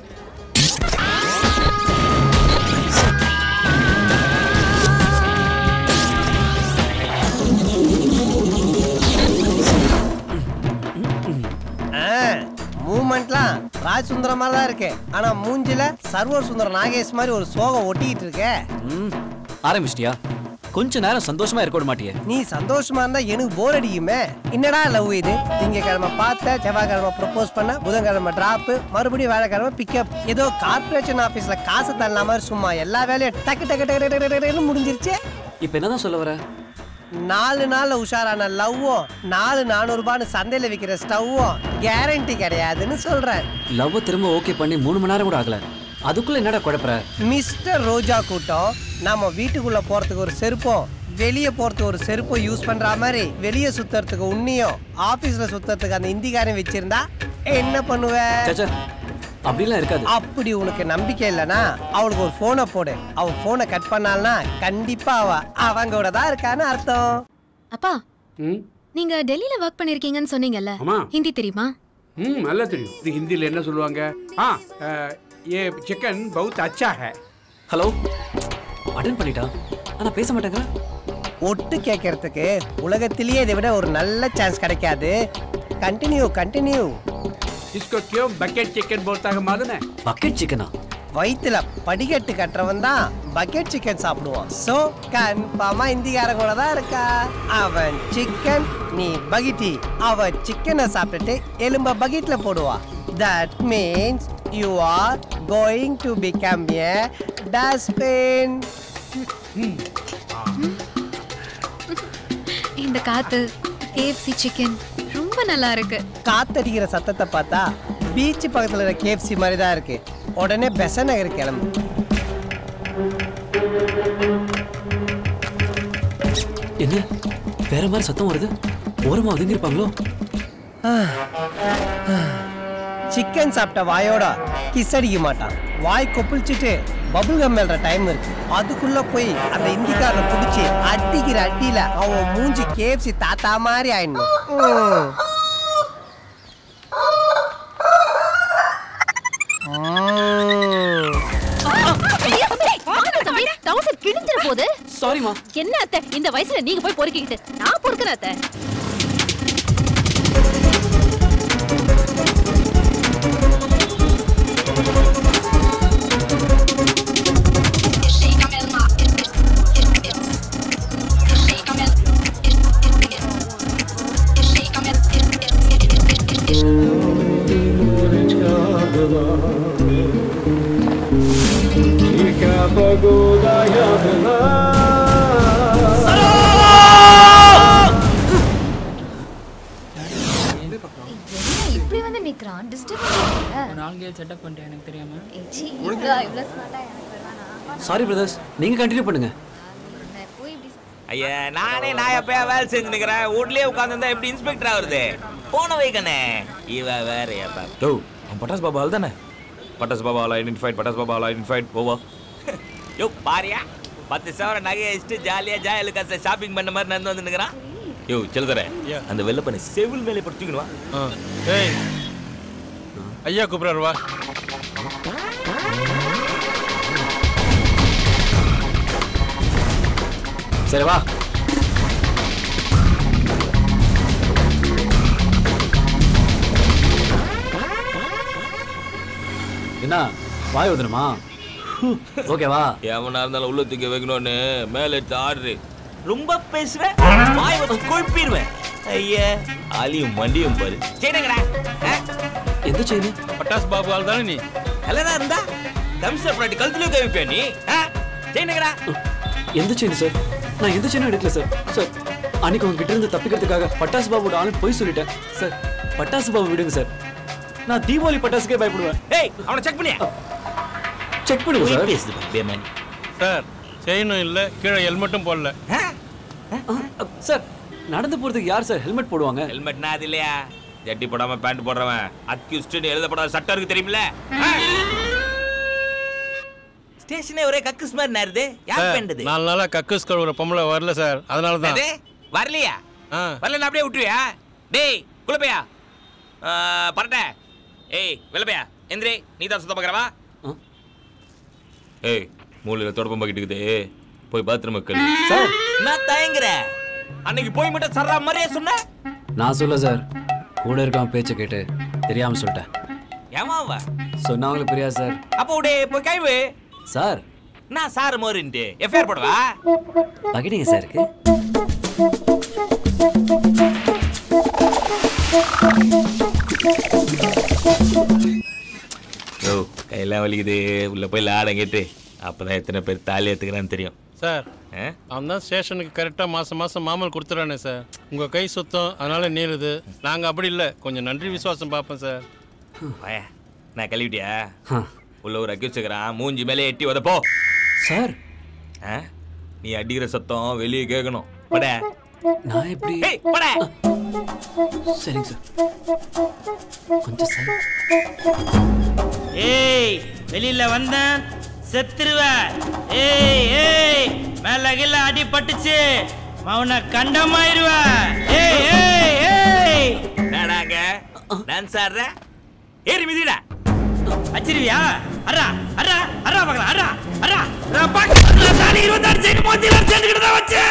மூமெண்ட்லாம் ராஜ் சுந்தரம் மாதிரி தான் இருக்கு ஆனா மூஞ்சில சர்வர் சுந்தரம் நாகேஷ் மாதிரி ஒரு சோகம் ஒட்டிக்கிட்டு இருக்க ம் ஆரம்பிச்சிட்டியா கொஞ்ச நேரம் சந்தோஷமா இருக்க விட மாட்டியே நீ சந்தோஷமா இருந்தா எனக்கு போர் அடிக்குமே என்னடா லவ் இது திங்கக்கிழமை பார்த்த செவ்வாய்க்கிழமை ப்ரப்போஸ் பண்ண புதன்கிழமை டிராப் மறுபடியும் வேலைக்கிழமை பிக்கப் ஏதோ கார்ப்பரேஷன் ஆபீஸ்ல காசு தள்ள மாதிரி சும்மா எல்லா வேலையும் டக்கு டக்கு டக்கு டக்கு டக்கு டக்குன்னு முடிஞ்சிருச்சு இப்போ என்னதான் சொல்ல வர நாலு நாள்ல உஷாரான லவ்வும் நாலு நானூறுபான்னு சந்தையில விற்கிற ஸ்டவ்வும் கேரண்டி கிடையாதுன்னு சொல்றேன் லவ் திரும்ப ஓகே பண்ணி மூணு மணி நேரம் கூட ஆகல அதுக்குள்ள என்னடா குழப்பற மிஸ்டர் ரோஜா கூட்டம் நம்ம வீட்டுக்குள்ள போறதுக்கு ஒரு செருப்போம் வெளியே போறதுக்கு ஒரு செருப்பம் யூஸ் பண்ற மாதிரி வெளியே சுத்துறதுக்கு உன்னியும் ஆபீஸ்ல சுத்துறதுக்கு அந்த இந்திக்காரன் வச்சிருந்தா என்ன பண்ணுவ சச்சா அப்படிலாம் இருக்காது அப்படி உனக்கு நம்பிக்கை இல்லைன்னா அவளுக்கு ஒரு போனை போடு அவ போனை கட் பண்ணால்னா கண்டிப்பா அவ அவங்களோட தான் இருக்கான்னு அர்த்தம் அப்பா ம் நீங்க டெல்லியில ஒர்க் பண்ணிருக்கீங்கன்னு சொன்னீங்கல்ல ஆமா. ஹிந்தி தெரியுமா ம் நல்லா தெரியும் இது ஹிந்தியில் என்ன சொல்லுவாங்க ஆ அஹ், ये चिकन बहुत अच्छा है ஹலோ அட்டன் பண்ணிட்டா ஆனா பேச மாட்டேங்கிறா ஒட்டு கேட்கறதுக்கு உலகத்திலேயே இதை விட ஒரு நல்ல சான்ஸ் கிடைக்காது கண்டினியூ கண்டினியூ इसको क्यों बकेट चिकन बोलता है मालूम है பக்கெட் சிக்கனா வயித்துல படிக்கட்டு கட்டுறவன் தான் பக்கெட் சிக்கன் சாப்பிடுவான் சோ கன்ஃபார்மா இந்திக்காரன் கூட தான் இருக்கா அவன் சிக்கன் நீ பகிட்டி அவ சிக்கனை சாப்பிட்டுட்டு எலும்ப பக்கெட்ல போடுவா that means you are going to become a dustbin இந்த காத்து கேஎஃப்சி சிக்கன் ரொம்ப நல்லா இருக்கு காத்தடிக்கிற சத்தத்தை பார்த்தா பீச் பக்கத்துல இருக்க கேப்சி மாதிரி தான் இருக்கு உடனே பெச நகர் கிளம்பு என்ன வேற மாதிரி சத்தம் வருது ஓரமா ஒதுங்கி இருப்பாங்களோ சிக்கன் சாப்பிட்ட வாயோட கிஸ் அடிக்க மாட்டான் வாய் கொப்பளிச்சுட்டு பபுள் கம் மேல்ற டைம் இருக்கு அதுக்குள்ள போய் அந்த இந்திக்காரனை பிடிச்சி அடிக்கிற அடியில அவன் மூஞ்சி கேப்சி தாத்தா மாதிரி ஆயிடணும் ம். ம். டவுசர் கிழிஞ்சிர போது சாரிமா என்ன அத்தை இந்த வயசுல நீங்க போய் பொறுக்கிக்கிட்டு நான் பொறுக்கிறேன் அத்தை இப்படி வந்து நிக்கிறான் டிஸ்டர்ப் நாலு செட்டப் பண்ணிட்டேன் எனக்கு தெரியாம சாரி பிரதர்ஸ் நீங்க கண்டினியூ பண்ணுங்க ஐயா நானே நான் எப்பயா வேலை செஞ்சு நிக்கிறேன் வீட்லயே உட்காந்துருந்தா எப்படி இன்ஸ்பெக்டர் ஆகுறது போன வைக்கணே இவ வேற எப்ப யோ அவன் பட்டாஸ் பாபா ஆள் தானே பட்டாஸ் பாபா ஆள் ஐடென்டிஃபைட் பட்டாஸ் பாபா ஆள் ஐடென்டிஃபைட் ஓவா யோ பாரியா பத்து சவர நகையை வச்சுட்டு ஜாலியா ஜாயலு காசை ஷாப்பிங் பண்ண மாதிரி நடந்து வந்து நிக்கிறான் யோ செலுதரே அந்த வெள்ள பண்ணி செவில் மேலே படுத்துக்கணுவா ஏய் ஐயா கூப்பிடுறாரு வா சரி வா என்ன வாய் ஊதுணுமா ஓகேவா எவனா இருந்தாலும் உள்ள தூக்கி வைக்கணும்னு மேல எடுத்து ஆடுறு ரொம்ப பேசுவேன் வாய் வச்சு கொழுப்பிடுவேன் ஐயா ஆலியும் மண்டியும் பாரு செய்யணுங்கடா எந்த செயின் பட்டாஸ் பாபுவால் தானே நீ கல்யாணம் இருந்தா தம்ச பிராட்டி கழுத்துலயும் கவிப்பேன் நீ செய்யணுங்கடா எந்த செயின் சார் நான் எந்த செயினும் எடுக்கல சார் சார் அன்னைக்கு உங்ககிட்ட இருந்து தப்பிக்கிறதுக்காக பட்டாசு பாபுவோட ஆளு போய் சொல்லிட்டேன் சார் பட்டாசு பாபு விடுங்க சார் நான் தீபாவளி பட்டாசுக்கே பயப்படுவேன் ஏய் அவனை செக் பண்ணியா செக் பண்ணுங்க சார் பேசுது பேமானி சார் செயினும் இல்லை கீழே ஹெல்மெட்டும் போடல சார் நடந்து போறதுக்கு யார் சார் ஹெல்மெட் போடுவாங்க ஹெல்மெட் நான் அது இல்லையா ஜட்டி போடாம பேண்ட் போடுறவன் அக்யூஸ்ட்னு எழுதப்படாத சட்டம் இருக்கு தெரியுமில்ல ஸ்டேஷனே ஒரே கக்குஸ் மாதிரி நாருது யார் சார், பேண்டது நாலு நாளா கக்கூஸ் கழுவுற பொம்பளை வரல சார் அதனால தான் அது வரலையா ஆ. வரல அப்படியே விட்டுருவியா டேய் குலப்பையா பரட்ட ஏய் வெள்ளப்பையா எந்திரி நீ தான் சுத்தம் பார்க்கறவா ஏய் மூலையில தொடப்பம் பாக்கிட்டு போய் பாத்ரூம் கழு சார் நான் தயங்குற அன்னைக்கு போய் மட்டும் சர்றா மாதிரியே சொன்ன நான் சொல்ல சார் கூட இருக்கான் பேச்சை கேட்டு தெரியாம சொல்லிட்டேன் ஏமா அவ சொன்னவங்களுக்கு புரியாது சார் அப்போ உடே போய் கைவு சார் நான் சார் மோருன்ட்டு எஃப்ஐஆர் போடவா பகிடிங்க சார் இருக்கு ஓ கையெல்லாம் வலிக்குது உள்ள போய் லாடம் கேட்டு அப்பதான் எத்தனை பேர் தாலி ஏத்துக்கிறான்னு தெரியும் சார் ஆ? அவன் தான் ஸ்டேஷனுக்கு கரெக்டாக மாதம் மாதம் மாமல் கொடுத்துறானே சார் உங்கள் கை சுத்தம் அதனால நீளுது நாங்கள் அப்படி இல்லை கொஞ்சம் நன்றி விசுவாசம் பார்ப்போம் சார் வாயா நான் கழுவிட்டியா உள்ள ஒரு அக்கி வச்சுக்கிறான் மூஞ்சி மேலே எட்டி உதப்போ சார் ஆ? நீ அடிக்கிற சத்தம் வெளியே கேட்கணும் பட நான் எப்படி ஏய் பட சரிங்க சார் கொஞ்சம் சார் ஏய் வெளியில வந்தேன் செத்துருவ ஏய் ஏய் மேல கீழ அடி பட்டுச்சு மௌன கண்டமாயிருவ ஏய் ஏய் ஏய் நாடாங்க டான்ஸ் ஆடுற ஏறி மிதிடா அச்சிருவியா அரா அரா அரா பார்க்கலாம் அரா அரா அரா பாக்க தாடி இருபத்தாறு சைடு மோதில சேர்ந்துக்கிட்டு தான் வச்சு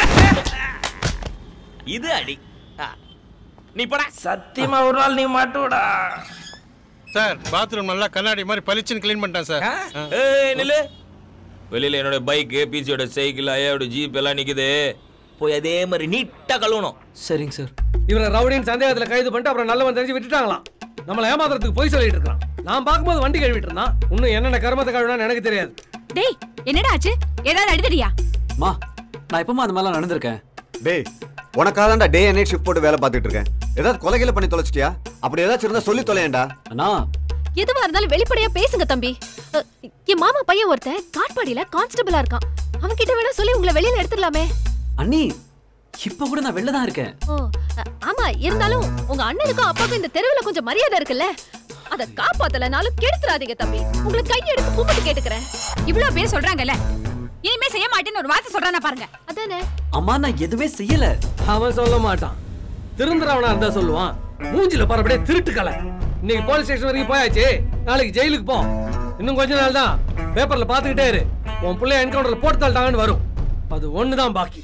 இது அடி ஆ. நீ போடா சத்தியமா ஒரு நாள் நீ மாட்டுடா சார் பாத்ரூம் நல்லா கண்ணாடி மாதிரி பளிச்சுன்னு க்ளீன் பண்ணிட்டேன் சார் ஆ. ஏய் நில்லு வெளியில என்னோட பைக்கு பிசியோட சைக்கிள் ஐயாவோட ஜீப் எல்லாம் நிக்குது போய் அதே மாதிரி நீட்டா கழுவணும் சரிங்க சார் இவரை ரவுடின்னு சந்தேகத்துல கைது பண்ணிட்டு அப்புறம் நல்லவன் தெரிஞ்சு விட்டுட்டாங்களாம் நம்மளை ஏமாத்துறதுக்கு போய் சொல்லிட்டு இருக்கான் நான் பார்க்கும்போது வண்டி கழுவிட்டு இருந்தான் இன்னும் என்னென்ன கருமத்தை கழுவினான்னு எனக்கு தெரியாது டேய் என்னடா ஆச்சு ஏதாவது அடிதடியா மா நான் எப்பமா அந்த மாதிரிலாம் நடந்திருக்கேன் டேய் உனக்காக தான்டா டே அண்ட் நைட் ஷிஃப்ட் போட்டு வேலை பார்த்துட்டு இருக்கேன் ஏதாவது கொலைகளை பண்ணி தொலைச்சிட்டியா அப்படி ஏதாச்சும் இருந்தா சொல்லி தொலையேன்டா அண்ணா எதுவா இருந்தாலும் வெளிப்படையா பேசுங்க தம்பி அ, என் மாமா பையன் ஒருத்தன் காட்பாடியில கான்ஸ்டபிளா இருக்கான் அவன் கிட்ட வேணா சொல்லி உங்களை வெளியில எடுத்துடலாமே அண்ணி இப்ப கூட நான் வெளில தான் இருக்கேன் ஓ அ, ஆமா இருந்தாலும் உங்க அண்ணனுக்கும் அப்பாவுக்கும் இந்த தெருவுல கொஞ்சம் மரியாதை இருக்குல்ல அத காப்பாத்தலனாலும் கெடுத்துறாதீங்க தம்பி உங்களை கையெடுத்து கும்பிட்டு கேட்டுக்கிறேன் இவ்ளோ பேர் சொல்றாங்கல்ல இனிமே செய்ய மாட்டேன்னு ஒரு வார்த்தை சொல்றானா பாருங்க அதானே அம்மா நான் எதுவுமே செய்யல அவன் சொல்ல மாட்டான் திருந்துறவனா இருந்தா சொல்லுவான் மூஞ்சில பாரு திருட்டு கலை இன்னைக்கு போலீஸ் ஸ்டேஷன் வரைக்கும் போயாச்சு நாளைக்கு ஜெயிலுக்கு போ இன்னும் கொஞ்ச நாள் தான் பேப்பர்ல பாத்துக்கிட்டே இரு உன் பிள்ளைய என்கவுண்டர்ல போட்டு தள்ளிட்டாங்கன்னு வரும் அது ஒண்ணுதான் பாக்கி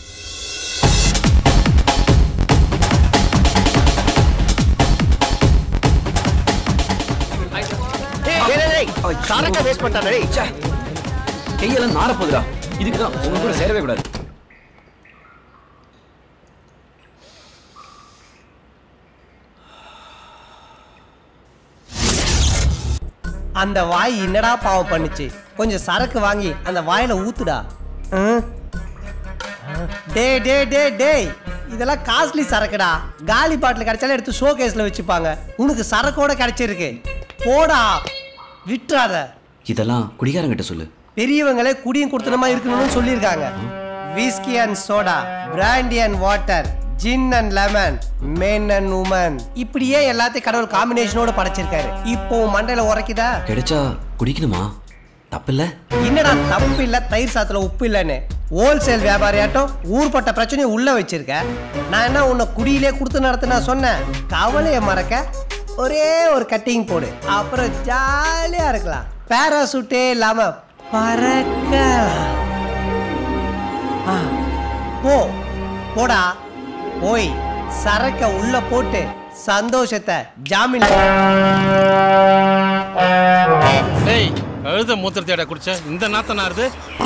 சரக்க வேஸ்ட் பண்ணிட்டானே கையெல்லாம் நார போகுதுடா இதுக்கு தான் உங்க கூட சேரவே கூடாது அந்த வாய் என்னடா பாவம் பண்ணுச்சு கொஞ்சம் சரக்கு வாங்கி அந்த வாயில ஊத்துடா ம். டே டே டே டேய் இதெல்லாம் காஸ்ட்லி சரக்குடா காலி பாட்டில் கிடைச்சாலும் எடுத்து ஷோ கேஸ்ல வச்சுப்பாங்க உனக்கு சரக்கோட கிடைச்சிருக்கு போடா விட்டுறாத இதெல்லாம் குடிகாரங்கிட்ட சொல்லு பெரியவங்களே குடியும் கொடுத்தனமா இருக்கணும்னு சொல்லியிருக்காங்க whisky and soda brandy and water gin and lemon men and women இப்படியே எல்லாத்தையும் கடவுள் காம்பினேஷனோட படைச்சிருக்காரு இப்போ உன் மண்டையில உரைக்குதா கிடைச்சா குடிக்கணுமா தப்பில்ல என்னடா தப்பு இல்ல தயிர் சாத்துல உப்பு இல்லைன்னு ஹோல்சேல் வியாபாரியாட்டம் ஊர்பட்ட பிரச்சனையை உள்ள வச்சிருக்க நான் என்ன உன்னை குடியிலே கொடுத்து நடத்துனா சொன்னேன் கவலையை மறக்க ஒரே ஒரு கட்டிங் போடு அப்புறம் ஜாலியா இருக்கலாம் பேராசூட்டே இல்லாம பறக்கலாம் ஆ, போ போடா போய் சரக்க உள்ள போட்டு சந்தோஷத்தை ஜாமீன் டேய் கழுத மூத்திரத்தையடா குடிச்ச இந்த நாத்தம் நாருது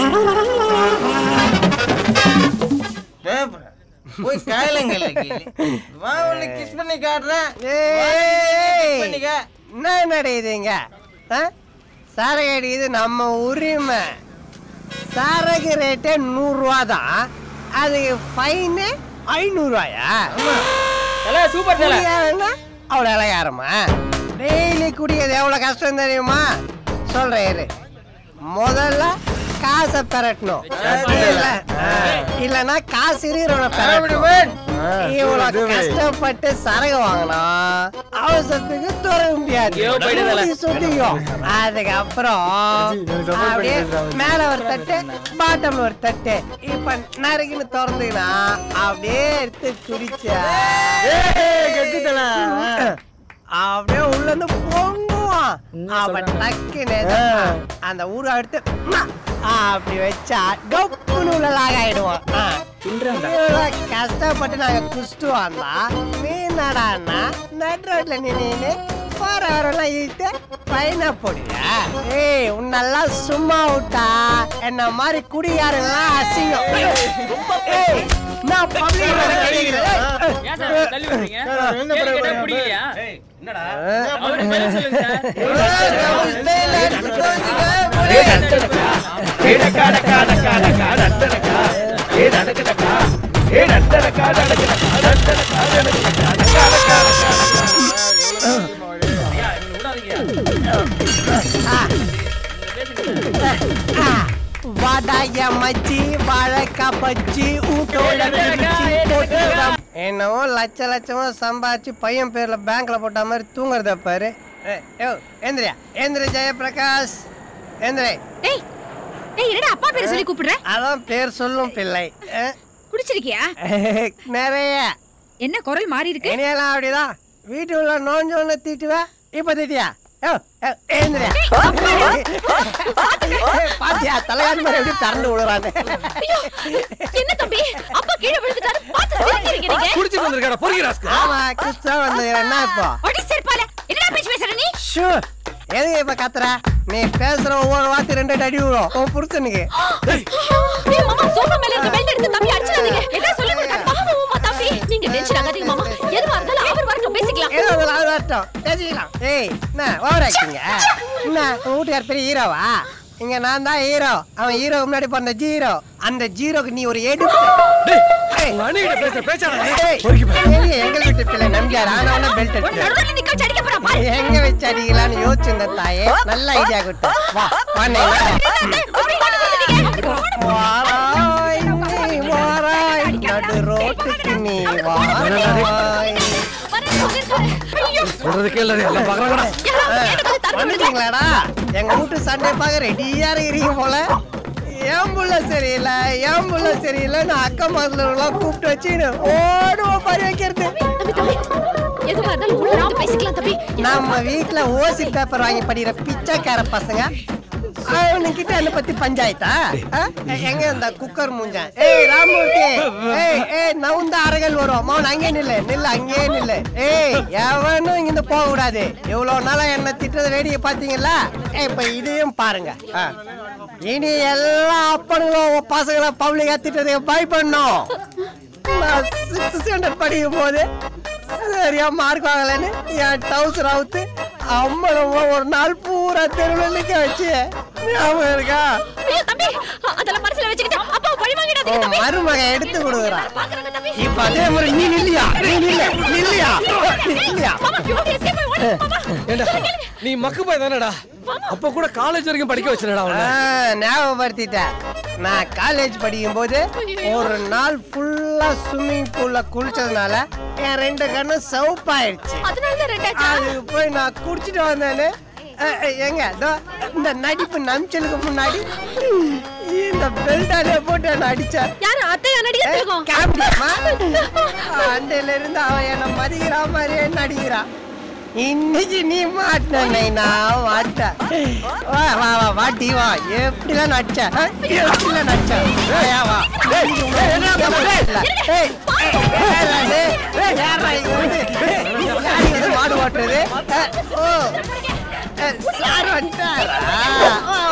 போய் காயலங்கல்ல வா உன்னை கிஸ் பண்ணி காட்டுறேன் ஏய், பண்ணிக்க. என்ன நடக்குதுங்க ஆ? சரக்கு அடிக்குது நம்ம உரிமை சரக்கு ரேட்டே நூறுரூவா தான் அதுக்கு ஃபைனு ஐநூறுரூவாயா சூப்பர் தல. அவ்வளோ இலகாரமா டெய்லி குடிக்கிறது எவ்வளோ கஷ்டம் தெரியுமா சொல்கிறேன் இரு முதல்ல காசை பெரட்டணும் இல்ல, ஆ, இல்லைன்னா காசு இருக்கிறவனை பெரட்டணும் இவ்வளவு கஷ்டப்பட்டு சரகு வாங்கணும் அவசரத்துக்கு துறக்க முடியாது ஐயோ, போயிடுதல. சுத்தி சுத்திக்கும் அதுக்கப்புறம் அப்படியே மேல ஒரு தட்டு பாட்டம்ல ஒரு தட்டு இப்ப நறுக்குன்னு திறந்துக்கினா அப்படியே எடுத்து குடிச்சா அப்படியே உள்ள இருந்து பொங்குவான் அப்ப டக்குன்னு அந்த ஊரை எடுத்து ம்மா, அப்படி வச்சா டொப்புன்னு உள்ள லாக் ஆயிடுவான் ஆ. இவ்வளவு கஷ்டப்பட்டு நாங்க குஸ்து வந்தா நீ நடான்னா நட் ரோட்ல நின்னு போற வரலாம் இழுத்து பைனா போடுவியா ஏய் உன்னெல்லாம் சும்மா விட்டா என்ன மாதிரி குடியாரெல்லாம் அசிங்கம் ஏய் நான் பப்ளிக் வேற கிடைக்கிறேன் ஏன் சார் தள்ளி விடுறீங்க? கேள்வி கேட்டா பிடிக்கலையா? அவரு பதில் சொல்லுங்க சார். வாடாய மச்சி வாழைக்கா பச்சி ஊட்டோட பிரிச்சி போட்டு ரம்- என்னவோ லட்ச லட்சமா சம்பாதிச்சு பையன் பேர்ல பேங்க்ல போட்ட மாதிரி தூங்குறத பாரு ஏய், யோ, ஏந்திரியா ஏந்திரி ஜெயபிரகாஷ் ஏந்திரி டேய் டேய் என்னடா அப்பா பேரை சொல்லி கூப்பிடுற அதான் பேர் சொல்லும் பிள்ளை அஹ், குடிச்சிருக்கியா நிறைய என்ன குரல் மாறி இருக்கு இனியெல்லாம் அப்படிதான் வீட்டுக்குள்ள நோஞ்சோன்னு திட்டுவ இப்ப திட்டியா யோ, யோ, ஏந்திரியா பாத்தியா தலையாணி மாதிரி எப்படி திறந்து விடுறாங்க என்ன தம்பி அப்பா கீழே விழுந்துட்டாரு பார்த்து சிரிக்கிறீங்க நீங்க குடிச்சிட்டு வந்திருக்காடா பொறுக்கிறாஸ்க்கு ஆமா கிறிஸ்தவ வந்து என்ன இப்போ அடி செருப்பால என்னடா பேச்சு பேசுற நீ ஷூ எதுக்கு இப்ப கத்துற நீ பேசுற ஒவ்வொரு வார்த்தை ரெண்டு அடி விழும் உன் புருஷனுக்கு ஏய் மாமா சோஃபா மேல இருக்க பெல்ட் எடுத்து தம்பி அடிச்சிடாதீங்க என்ன சொல்லி கொடுத்தாரு மாமா மாமா தம்பி நீங்க டென்ஷன் ஆகாதீங்க மாமா எதுவா இருந்தாலும் அவர் வரட்டும் பேசிக்கலாம் ஏதோ ஒரு ஆள் வரட்டும் பேசிக்கலாம் ஏய் என்ன ஓவர் ஆக்டிங்க என்ன உன் வீட்டுக்கார் பெரிய ஹீரோவா இங்க நான் தான் ஹீரோ அவன் ஹீரோ முன்னாடி பிறந்த ஜீரோ அந்த ஜீரோக்கு நீ ஒரு எடு எங்க வீட்டு பிள்ளை நம்பியார் ஆனவன பெல்ட் நடுவுல நிக்க வச்சு அடிக்க போறா பாரு எங்க வச்சு அடிக்கலாம்னு யோசிச்சிருந்த தாயே நல்ல ஐடியா கொடுத்த வா வா நீ வாராய் நீ வாராய் நடு ரோட்டுக்கு நீ வாராய் சொல்றது கேளு எல்லாம் பாக்குறாங்கடா வந்துட்டீங்களாடா எங்க வீட்டு சண்டை பார்க்க ரெடியா இருக்கிறீங்க போல ஏன் புள்ள சரியில்லை ஏன் புள்ள சரியில்லை நான் அக்கா மாதிரி கூப்பிட்டு வச்சுன்னு ஓடுவோம் பறி வைக்கிறது எதுவா இருந்தாலும் உள்ள வந்து பேசிக்கலாம் தம்பி நம்ம வீட்ல ஓசி பேப்பர் வாங்கி படிக்கிற பிச்சைக்கார பசங்க அவனுக்கிட்ட என்ன பத்தி பஞ்சாயத்தா ஆ? எங்க இந்த குக்கர் மூஞ்சன் ஏய் ராமூர்த்தி ஏய் ஏய் நவுந்த அரகல் வரும் மௌன் அங்கே நில்லு நில்லு அங்கே நில்லு ஏய் எவனும் இங்கிருந்து போக கூடாது இவ்வளவு நாளா என்ன திட்டத வேடிக்கை பாத்தீங்களா ஏய் இப்ப இதையும் பாருங்க ஆ. இனி எல்லா அப்பனுங்களும் பசங்களை பப்ளிக்கா திட்டதுக்கு பயப்படணும் நான் சிக்ஸ்த் ஸ்டாண்டர்ட் படிக்கும் போது சரியா மார்க் வாங்கலன்னு என் டவுசர் அவுத்து அம்மனம்மா ஒரு நாள் பூரா தெருவில் நிக்க வச்சு ஞாபகம் இருக்கா ஐயோ தம்பி அதெல்லாம் மனசுல வச்சுக்கிட்டு அப்பா பழி வாங்கிடாதீங்க உன் தம்பி மருமக எடுத்து கொடுக்குறான் இப்ப அதே மாதிரி நீ நில்லியா நீ நில்ல நில்லியா நில்லியா ஏண்டா நீ மக்கு போய் தானடா அப்ப கூட காலேஜ் வரைக்கும் படிக்க வச்சிருடா அவன ஆ, ஞாபகப்படுத்திட்டேன் நான் காலேஜ் படிக்கும் போது ஒரு நாள் ஃபுல்லா ஸ்விம்மிங் பூல்ல குளிச்சதுனால என் ரெண்டு கண்ணும் சவுப்பாயிடுச்சு அதனால தான் ரெண்டாச்சு அது போய் நான் குடிச்சிட்டு வந்தேன்னு அஹ், அஹ், எங்க இதோ இந்த நடிப்பு நம்பிச்சலுக்கு முன்னாடி இந்த பெல்டாலே போட்டு என்ன அடிச்சா யாரு அத்தையா நடிகர் கேப்டியம்மா அண்டையில இருந்து அவன் என்ன மதிக்கிறா மாதிரியே நடிக்கிறான் இன்னைக்கு நீ மாட்டின நான் மாட்டேன் வா வா வா வாட்டி வா எப்படிலாம் நடிச்ச ஆ? எப்படிலாம் நடிச்ச வாயா, வா இன்னைக்கு உனக்கு ஏய், ஏய், யார்றா இது? யார்றா இது வந்து? யார் இது வந்து மாடு ஓட்டுறது ஆ, ஓ ஆ, சார் வந்துட்டாரா வா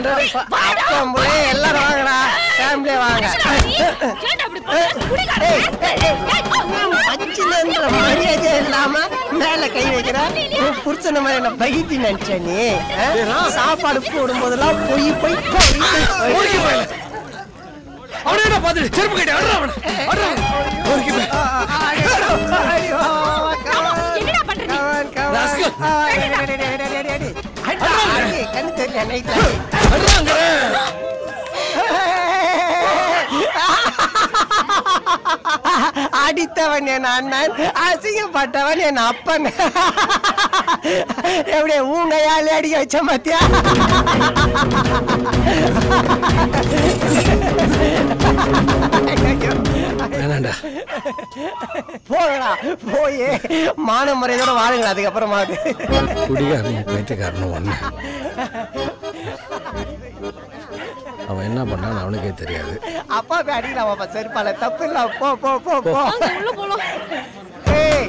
அப்பம் புள்ளை எல்லாரும் வாங்கடா ஃபேமிலியே வாங்க ஏய், ஏய், ஏய், மச்சினன்ற மரியாதை இல்லாம மேல கை வைக்கிற உன் புருஷன மாதிரி என்ன பகித்தி நினைச்ச நீ ஆ? சாப்பாடு போடும் போதெல்லாம் பொய் பொய் பொய் அவனே என்ன பார்த்துட்டு செருப்பு கட்டி அட்றா அவனை அட்றா அவனை. என்னடா பண்ற நீ ராஸ்கல். கண்ணு தெரியல நைட்ல அடித்தவன் என் அண்ணன் அசிங்கப்பட்டவன் என் அப்பன் எப்படி ஊங்கையாலே அடிக்க வச்ச மத்தியா வேணாண்டா போகடா போய் மான முறையோட வாழுங்க அதுக்கப்புறமா அது குடிகாரனும் பைத்தியக்காரனும் ஒண்ணு அவன் என்ன பண்ணான்னு அவனுக்கே தெரியாது அப்பா போய் அடிக்கலாம் பாப்பா செருப்பால தப்பு இல்ல போ போ போ போ உள்ள போலாம் ஏய்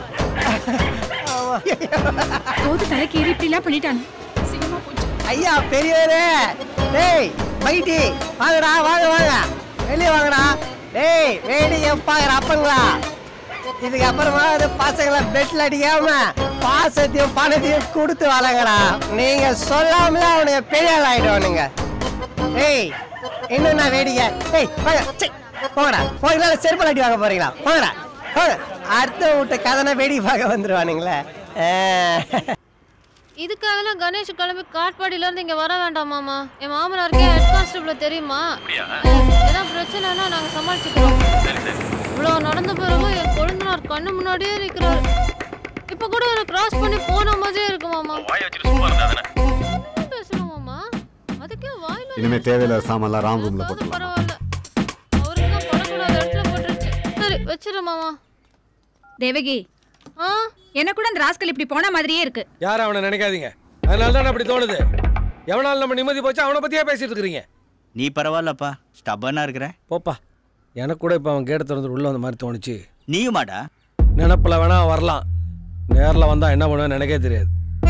போது தலைக்கு ஏறி இப்படி எல்லாம் பண்ணிட்டானு சிங்கமா போச்சு ஐயா பெரியவரே டேய் பைட்டி வாங்கடா வாங்க வாங்க வெளியே வாங்கடா டேய் வேடிக்கை பாக்குற அப்பங்களா இதுக்கு அப்புறமா அது பசங்களை பெட்ல அடிக்காம பாசத்தையும் பணத்தையும் கொடுத்து வளங்கடா நீங்க சொல்லாமலே அவனுங்க பெரிய ஆள் ஆயிடுவானுங்க ஏய் என்னென்ன வேடிக்கை ஏய் வாங்க சீ, போங்கடா போங்களா செருப்பல் அடி வாங்க போறீங்களா போங்கடா போங்க அடுத்த வீட்டு கதனை வேடிக்கை பார்க்க வந்துருவானுங்களே ஆ. இதுக்காகலாம் கணேஷ் கிளம்பி காட்பாடியில இருந்து இங்க வர வேண்டாம் மாமா என் மாமனாருக்கே ஹெட் கான்ஸ்டபிள் தெரியுமா ஏன்னா பிரச்சனைனா நாங்க சமாளிச்சுக்கிறோம் இவ்வளவு நடந்த பிறகு என் கொழுந்தனார் கண்ணு முன்னாடியே இருக்கிறாரு இப்ப கூட என்ன கிராஸ் பண்ணி போன மாதிரியே இருக்கு மாமா என்ன பேசுறோம் மாமா அதுக்கே வாயில இனிமே தேவையில்லாத சாமான்லாம் ராம் ரூம்ல போட்டுலாம் பரவாயில்ல அவருக்கு தான் படக்கூடாத இடத்துல போட்டுருச்சு சரி வச்சிரு மாமா தேவகி ஆ என்ன கூட அந்த ராஸ்கல் இப்படி போன மாதிரியே இருக்கு யாரும் அவனை நினைக்காதீங்க அதனால தான் அப்படி தோணுது எவனால நம்ம நிம்மதி போச்சு அவனை பத்தியே பேசிட்டு இருக்கிறீங்க நீ பரவாயில்லப்பா ஸ்டபனா இருக்கிற போப்பா எனக்கு கூட இப்போ அவன் கேட்டு திறந்து உள்ள வந்த மாதிரி தோணுச்சு நீயுமாடா நினப்பில் வேணா அவன் வரலாம் நேரில் வந்தா என்ன பண்ணுவேன்னு எனக்கே தெரியாது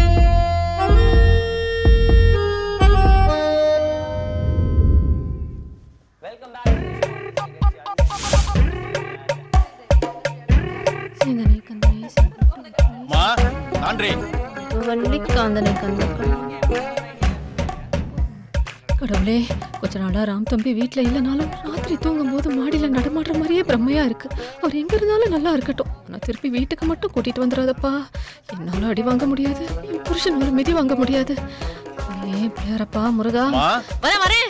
சிந்தனை கந்தனை மா ஆண்ட்ரே வள்ளி காந்தனை கந்தனை கடவுளே கொஞ்ச நாளா ராம் தம்பி வீட்ல இல்லைனாலும் ராத்திரி தூங்கும் போது மாடியில நடமாடுற மாதிரியே பிரம்மையா இருக்கு அவர் எங்க இருந்தாலும் நல்லா இருக்கட்டும் ஆனா திருப்பி வீட்டுக்கு மட்டும் கூட்டிட்டு வந்துடாதப்பா என்னால அடி வாங்க முடியாது என் புருஷனால மிதி வாங்க முடியாது ஏன் பிள்ளையாரப்பா முருகா மா வரேன் வரேன்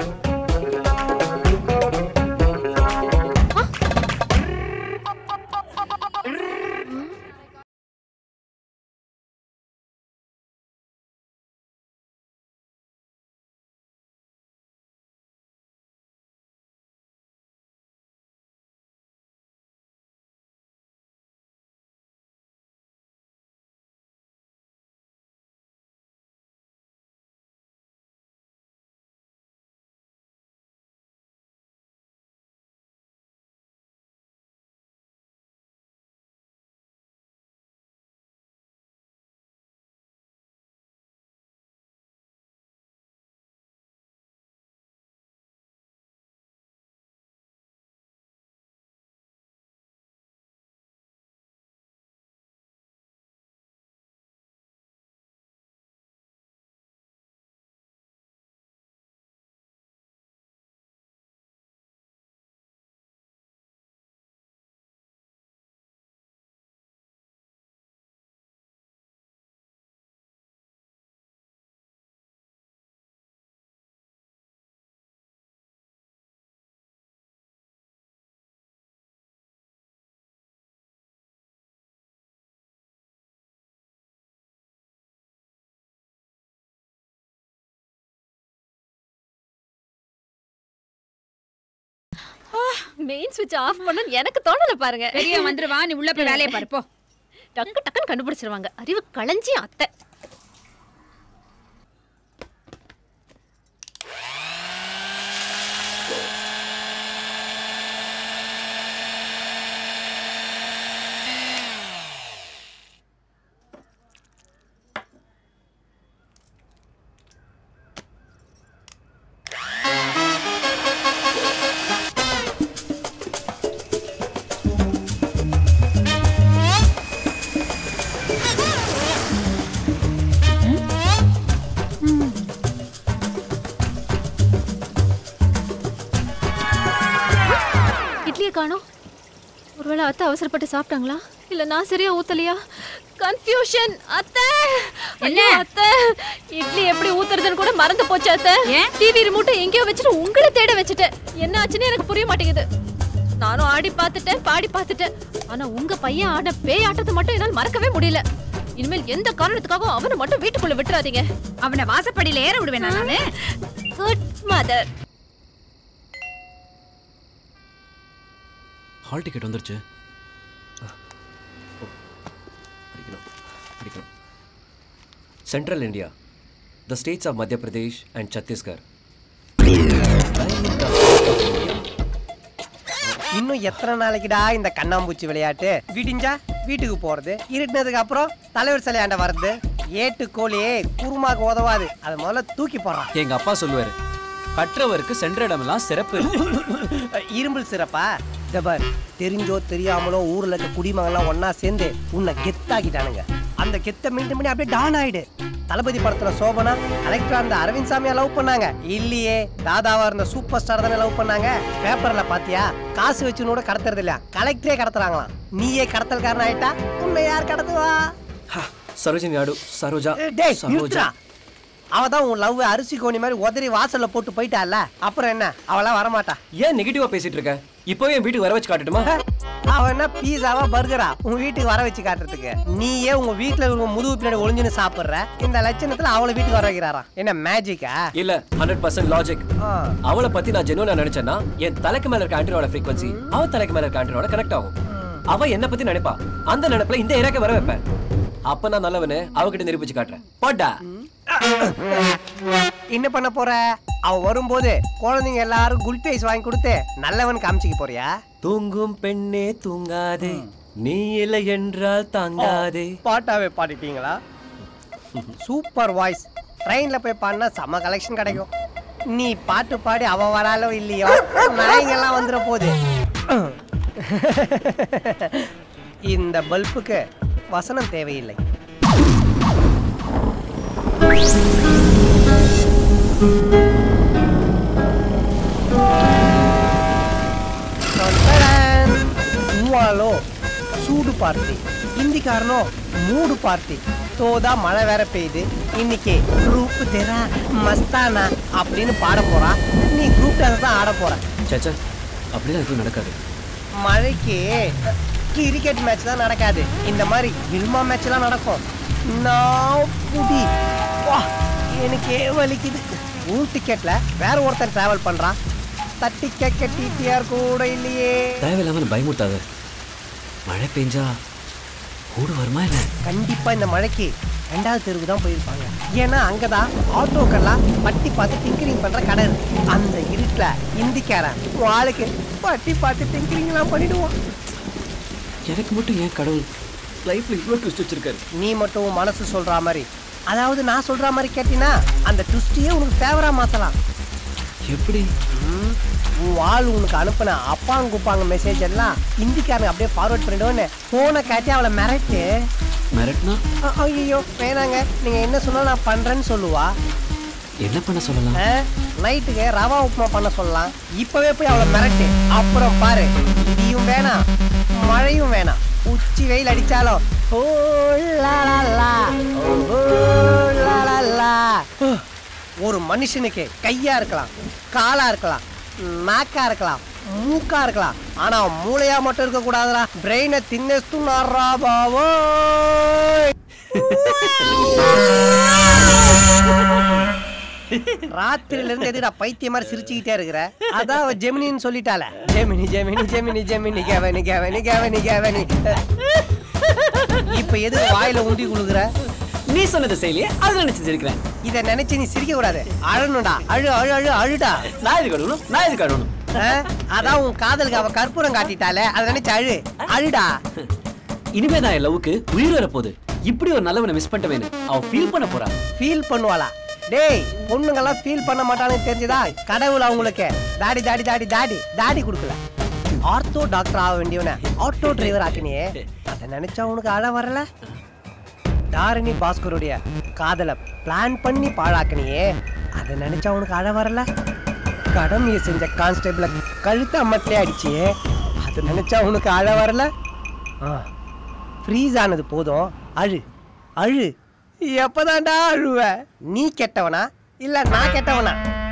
மெயின் ஸ்விட்ச் ஆஃப் பண்ண எனக்கு தோணல பாருங்க பெரிய வந்துருவா நீ உள்ள போய் வேலையை பாரு போ டக்கு டக்குன்னு கண்டுபிடிச்சிருவாங்க அறிவு களஞ்சி அத்தை அத்தை அவசரப்பட்டு சாப்பிட்டாங்களா இல்ல நான் சரியா ஊத்தலையா கன்ஃபியூஷன் அத்தை என்ன அத்தை இட்லி எப்படி ஊத்துறதுன்னு கூட மறந்து போச்சு அத்தை டிவி ரிமோட்டை எங்கேயோ வச்சுட்டு உங்களை தேட வச்சுட்டேன் என்ன ஆச்சுன்னு எனக்கு புரிய மாட்டேங்குது நானும் ஆடி பார்த்துட்டேன் பாடி பார்த்துட்டேன் ஆனா உங்க பையன் ஆட பேய் ஆட்டத்தை மட்டும் என்னால் மறக்கவே முடியல இனிமேல் எந்த காரணத்துக்காகவும் அவனை மட்டும் வீட்டுக்குள்ள விட்டுறாதீங்க அவனை வாசப்படியில ஏற விடுவேன் நானு குட் மதர் ஹால் டிக்கெட் வந்துருச்சு படிக்கணும் படிக்கணும் central India the states of Madhya Pradesh and Chhattisgarh இன்னும் எத்தனை நாளைக்குடா இந்த கண்ணாம்பூச்சி விளையாட்டு விடிஞ்சா வீட்டுக்கு போறது இருட்டினதுக்கு அப்புறம் தலைவர் சிலையாண்ட வர்றது ஏட்டு கோழி குருமாக்கு உதவாது அது முதல்ல தூக்கி போடுறான் எங்க அப்பா சொல்லுவாரு கற்றவருக்கு சென்ற இடமெல்லாம் சிறப்பு இரும்பல் சிறப்பா ஜபர் தெரிஞ்சோ தெரியாமலோ ஊர்ல இருக்க குடிமகன்லாம் ஒண்ணா சேர்ந்து உன்னை கெத்தாக்கிட்டானுங்க அந்த கெத்தை மெயின்டைன் பண்ணி அப்படியே டான் ஆயிடு தளபதி படத்துல சோபனா கலெக்டரா இருந்த அரவிந்த் சாமியா லவ் பண்ணாங்க இல்லையே தாதாவா இருந்த சூப்பர் ஸ்டார் தானே லவ் பண்ணாங்க பேப்பர்ல பாத்தியா காசு வச்சு கூட கடத்துறது இல்லையா கலெக்டரே கடத்துறாங்களாம் நீயே கடத்தல்காரன் ஆயிட்டா உன்னை யார் கடத்துவா சரோஜினி நாடு சரோஜா டேய் சரோஜா நிறுத்துடா அவ தான் உன் லவ் அரிசி கோணி மாதிரி உதறி வாசல்ல போட்டு போயிட்டால அப்புறம் என்ன அவளா வரமாட்டா ஏன் நெகட்டிவா பேசிட்டு இருக்க இப்போவே என் வீட்டுக்கு வர வச்சு காட்டட்டுமா அவ என்ன பீஸாவா பர்கரா உன் வீட்டுக்கு வர வச்சு காட்டுறதுக்கு நீயே உங்க வீட்டுல உங்க முதுகு பின்னாடி ஒளிஞ்சுன்னு சாப்பிடுற இந்த லட்சணத்துல அவளை வீட்டுக்கு வர வைக்கிறாராம் என்ன மேஜிக்கா இல்ல ஹண்ட்ரட் பர்சன்ட் லாஜிக் அவளை பத்தி நான் ஜெனுவனா நினைச்சேன்னா என் தலைக்கு மேல இருக்க ஆண்டனோட ஃப்ரீக்வன்சி அவ தலைக்கு மேல இருக்க ஆண்டனோட கனெக்ட் ஆகும் அவ என்ன பத்தி நினைப்பா அந்த நினைப்புல இந்த ஏரியாக்கு வர வைப்பேன் அப்ப நான் நல்லவனு அவகிட்ட நிரூபிச்சு காட்டுறேன் போடா என்ன பண்ண போற அவ வரும்போது குழந்தைங்க எல்லாரும் குல்பேஸ் வாங்கி கொடுத்து நல்லவன் காமிச்சிக்க போறியா தூங்கும் பெண்ணே தூங்காதே நீ இல்லை என்றால் தாங்காதே பாட்டாவே பாடிட்டீங்களா சூப்பர் வாய்ஸ் ட்ரெயின்ல போய் பாடினா செம்ம கலெக்ஷன் கிடைக்கும் நீ பாட்டு பாடி அவ வராலோ இல்லையோ நாய்ங்கெல்லாம் வந்துட போகுது இந்த பல்புக்கு வசனம் தேவையில்லை மூவாலோ சூடு பார்ட்டி ஹிந்திக்காரனோ மூடு பார்ட்டி தோதா மழை வேற பெய்யுது இன்னைக்கு குரூப் தெரா மஸ்தானா அப்படின்னு பாட போறா நீ குரூப் டான்ஸ் தான் ஆட போற சேச்சா அப்படிலாம் எதுவும் நடக்காது மழைக்கு கிரிக்கெட் மேட்ச் தான் நடக்காது இந்த மாதிரி வில்மா மேட்ச்லாம் நடக்கும் நான் புடி வா எனக்கே வலிக்குது உன் டிக்கெட்ல வேற ஒருத்தன் டிராவல் பண்றான் தட்டி கேட்க டிடிஆர் கூட இல்லையே தேவையில்லாம பயமுட்டாத மழை பெஞ்சா கூடு வருமா என்ன கண்டிப்பா இந்த மழைக்கு ரெண்டாவது தெருவுக்கு தான் போயிருப்பாங்க ஏன்னா அங்கதான் ஆட்டோக்கெல்லாம் பட்டி பார்த்து டிங்கரிங் பண்ற கடை இருக்கு அந்த இருட்டுல இந்திக்காரன் உன் ஆளுக்கு பட்டி பார்த்து டிங்கரிங்லாம் பண்ணிடுவான் எனக்கு மட்டும் ஏன் கடவுள் லைஃப்ல இவ்வளவு ட்விஸ்ட் வச்சிருக்காரு நீ மட்டும் உன் மனசு சொல்ற மாதிரி அதாவது நான் சொல்ற மாதிரி கேட்டினா அந்த ட்விஸ்டையே உனக்கு ஃபேவரா மாத்தலாம் எப்படி ம், உன் ஆள் உனக்கு அனுப்பின அப்பாங்க குப்பாங்க மெசேஜ் எல்லாம் ஹிந்திக்காரங்க அப்படியே ஃபார்வர்ட் பண்ணிடுவோன்னு போனை காட்டி அவளை மிரட்டு மிரட்னா ஐயோ வேணாங்க நீங்க என்ன சொன்னாலும் நான் பண்றேன்னு சொல்லுவா என்ன பண்ண சொல்லலாம் நைட்டுக்கு ரவா உப்புமா பண்ண சொல்லலாம் இப்பவே போய் அவளை மிரட்டு அப்புறம் பாரு இடியும் வேணாம் மழையும் வேணாம் உச்சி வெயில் அடிச்சாலும் ஓ லா லா லா, ஓ லா லா லா. ஒரு மனுஷனுக்கு கையா இருக்கலாம் காலா இருக்கலாம் நாக்கா இருக்கலாம் மூக்கா இருக்கலாம் ஆனா மூளையா மட்டும் இருக்க கூடாதுடா பிரெயினை தின்னேஸ்துனாரா பாவோ ராத்திரில இருந்து எதுடா பைத்திய மாதிரி சிரிச்சுக்கிட்டே இருக்கிற அதான் அவ ஜெமினின்னு சொல்லிட்டால ஜெமினி ஜெமினி ஜெமினி ஜெமினி கேவனி கேவனி கேவனி கேவனி இப்ப எது வாயில உண்டி குழுகுற நீ சொன்னது செய்யலையே அதை நினைச்சு சிரிக்கிறேன் இத நினைச்சு நீ சிரிக்க கூடாது அழணும்டா அழு அழு அழு அழுடா நான் இது கழுவணும் நான் இது கழுவணும் ஆ? அதான் உன் காதலுக்கு அவ கற்பூரம் காட்டிட்டாலே அதை நினைச்சு அழு அழுடா இனிமே நான் என் லவ்வுக்கு உயிர் வர போகுது இப்படி ஒரு நல்லவனை மிஸ் பண்ணிட்டவேன்னு அவ ஃபீல் பண்ண போறா ஃபீல் பண்ணுவாளா டேய் பொண்ணுங்கெல்லாம் ஃபீல் பண்ண மாட்டான்னு தெரிஞ்சதா கடவுள் அவங்களுக்கு தாடி தாடி தாடி தாடி தாடி கொடுக்கல ஆர்த்தோ டாக்டர் ஆக வேண்டியவன ஆட்டோ டிரைவர் ஆக்கினியே அதை நினைச்சா உனக்கு அழ வரல தாரிணி பாஸ்கருடைய காதலை பிளான் பண்ணி பாழாக்கினியே அதை நினைச்சா உனக்கு அழ வரல கடமையை செஞ்ச கான்ஸ்டபிள கழுத்து அம்மட்டிலே அடிச்சியே அதை விஷயத்தை நினைச்சா உனக்கு அழ வரல ஆ ஃப்ரீஸ் ஆனது போதும் அழு அழு எப்பதான்டா அழுவ நீ கெட்டவனா இல்ல நான் கெட்டவனா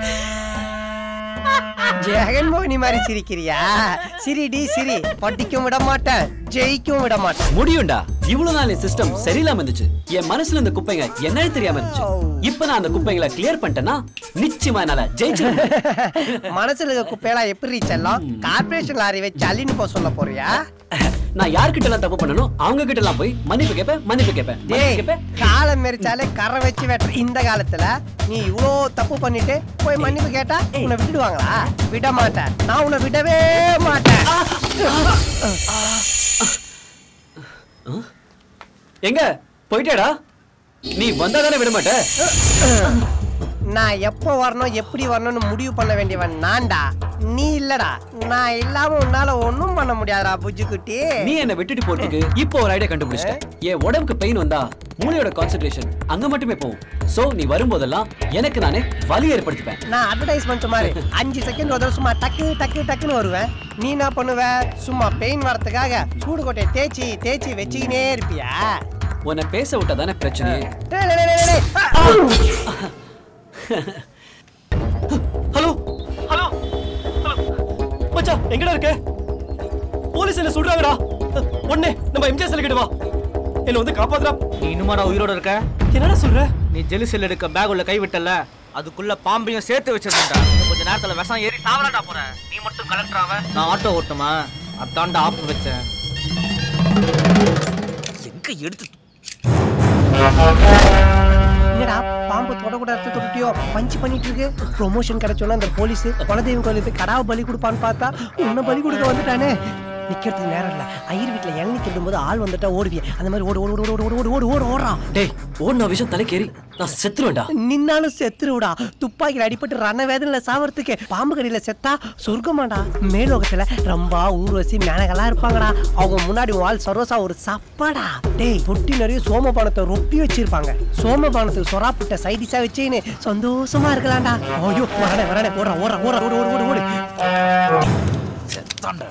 ஜெகன்மோகினி மாதிரி சிரிக்கிறியா சிரிடி சிரி படிக்கவும் விட மாட்டேன் ஜெயிக்கவும் விட மாட்டேன் முடியும்டா இவ்வளவு நாள் என் சிஸ்டம் சரியில்லாம இருந்துச்சு என் மனசுல இந்த குப்பைங்க என்னன்னு தெரியாம இருந்துச்சு இப்ப நான் அந்த குப்பைங்களை கிளியர் பண்ணிட்டேன்னா நிச்சயமா என்னால ஜெயிச்சிருவேன் மனசுல இருக்க குப்பையெல்லாம் எப்படி செல்லம் கார்பரேஷன் லாரி வச்சு அள்ளின்னு போக சொல்ல போறியா நான் யார்கிட்ட எல்லாம் தப்பு பண்ணணும் அவங்க கிட்ட எல்லாம் போய் மன்னிப்பு கேட்பேன் மன்னிப்பு கேட்பேன் மன்னிப்பு டேய் காலம் மெரிச்சாலே கரை வச்சு வெட்டுற இந்த காலத்துல நீ இவ்வளோ தப்பு பண்ணிட்டு போய் மன்னிப்பு கேட்டா உன்னை விட்டுடுவாங்களா விட மாட்டேன் நான் உன்னை விடவே மாட்டேன் எங்க போயிட்டேடா நீ வந்தா தானே விட மாட்ட நான் எப்போ வரணும் எப்படி வரணும்னு முடிவு பண்ண வேண்டியவன் நான்டா நீ இல்லடா நான் இல்லாம உன்னால ஒண்ணும் பண்ண முடியாதுடா புஜ்ஜுக்குட்டி நீ என்ன விட்டுட்டு போறதுக்கு இப்போ ஒரு ஐடியா கண்டுபிடிச்சிட்டேன் என் உடம்புக்கு பெயின் வந்தா மூளையோட கான்சென்ட்ரேஷன் அங்க மட்டுமே போகும் சோ நீ வரும்போதெல்லாம் எனக்கு நானே வலி ஏற்படுத்திப்பேன் நான் அட்வர்டைஸ்மெண்ட் மாதிரி அஞ்சு செகண்ட் ஒரு தடவை சும்மா டக்கு டக்கு டக்குன்னு வருவேன் நீ என்ன பண்ணுவ சும்மா பெயின் வரதுக்காக சூடு கொட்டையை தேய்ச்சி தேய்ச்சி வச்சுக்கினே இருப்பியா உன்னை பேச விட்டா தானே பிரச்சனை டேய், டேய், டேய், டேய், டேய். ஹலோ ஹலோ மச்சான் எங்கடா இருக்க போலீஸ் என்ன சொல்றாங்கடா உடனே நம்ம எம்ஜிஆர் செல்கிட்ட வா என்ன வந்து காப்பாத்துறா நீ இன்னுமாடா உயிரோட இருக்க என்னடா சொல்ற நீ ஜெலி செல் எடுக்க பேக் உள்ள கை விட்டல அதுக்குள்ள பாம்பையும் சேர்த்து வச்சிருந்தா கொஞ்ச நேரத்துல விஷம் ஏறி சாவலாடா போற நீ மட்டும் கலெக்டர் ஆவ நான் ஆட்டோ ஓட்டுமா அதான்டா ஆப் வச்சேன் எங்க எடுத்து என்னடா பாம்பு தொடக்கூட இடத்த தொட்டுட்டியோ பஞ்ச் பண்ணிட்டு இருக்கு ப்ரொமோஷன் கிடைச்சோன்னா அந்த போலீஸ் குலதெய்வம் கோயிலுக்கு போய் கடாவை பலி கொடுப்பான்னு பார்த்தா உன்னை பலி கொடுக்க வந்துட்டானே நிக்கிறதுக்கு நேரம் இல்ல ஐயர் வீட்டுல இளநீ திருடும் போது ஆள் வந்துட்டா ஓடுவிய அந்த மாதிரி ஓடு ஓடு ஓடு ஓடு ஓடு ஓடு ஓடு ஓடுறான் டேய் ஓடுன விஷயம் தலைக்கேறி நான் செத்துருவேன்டா நின்னாலும் செத்துருவிடா துப்பாக்கில அடிபட்டு ரண வேதனையில சாவறதுக்கு பாம்பு கடியில செத்தா சொர்க்கமாடா மேலோகத்துல ரொம்ப ஊர்வசி மேனகெல்லாம் இருப்பாங்கடா அவங்க முன்னாடி வாழ் சரோசா ஒரு சப்பாடா டேய் பொட்டி நிறைய சோமபானத்தை ரொப்பி வச்சிருப்பாங்க சோமபானத்துக்கு சொராப்புட்ட சைடிஸா வச்சுன்னு சந்தோஷமா இருக்கலாம்டா ஐயோ வரணே வரணே ஓடுறா ஓடுறா ஓடுறா ஓடு ஓடு ஓடு ஓடு செத்தான்டா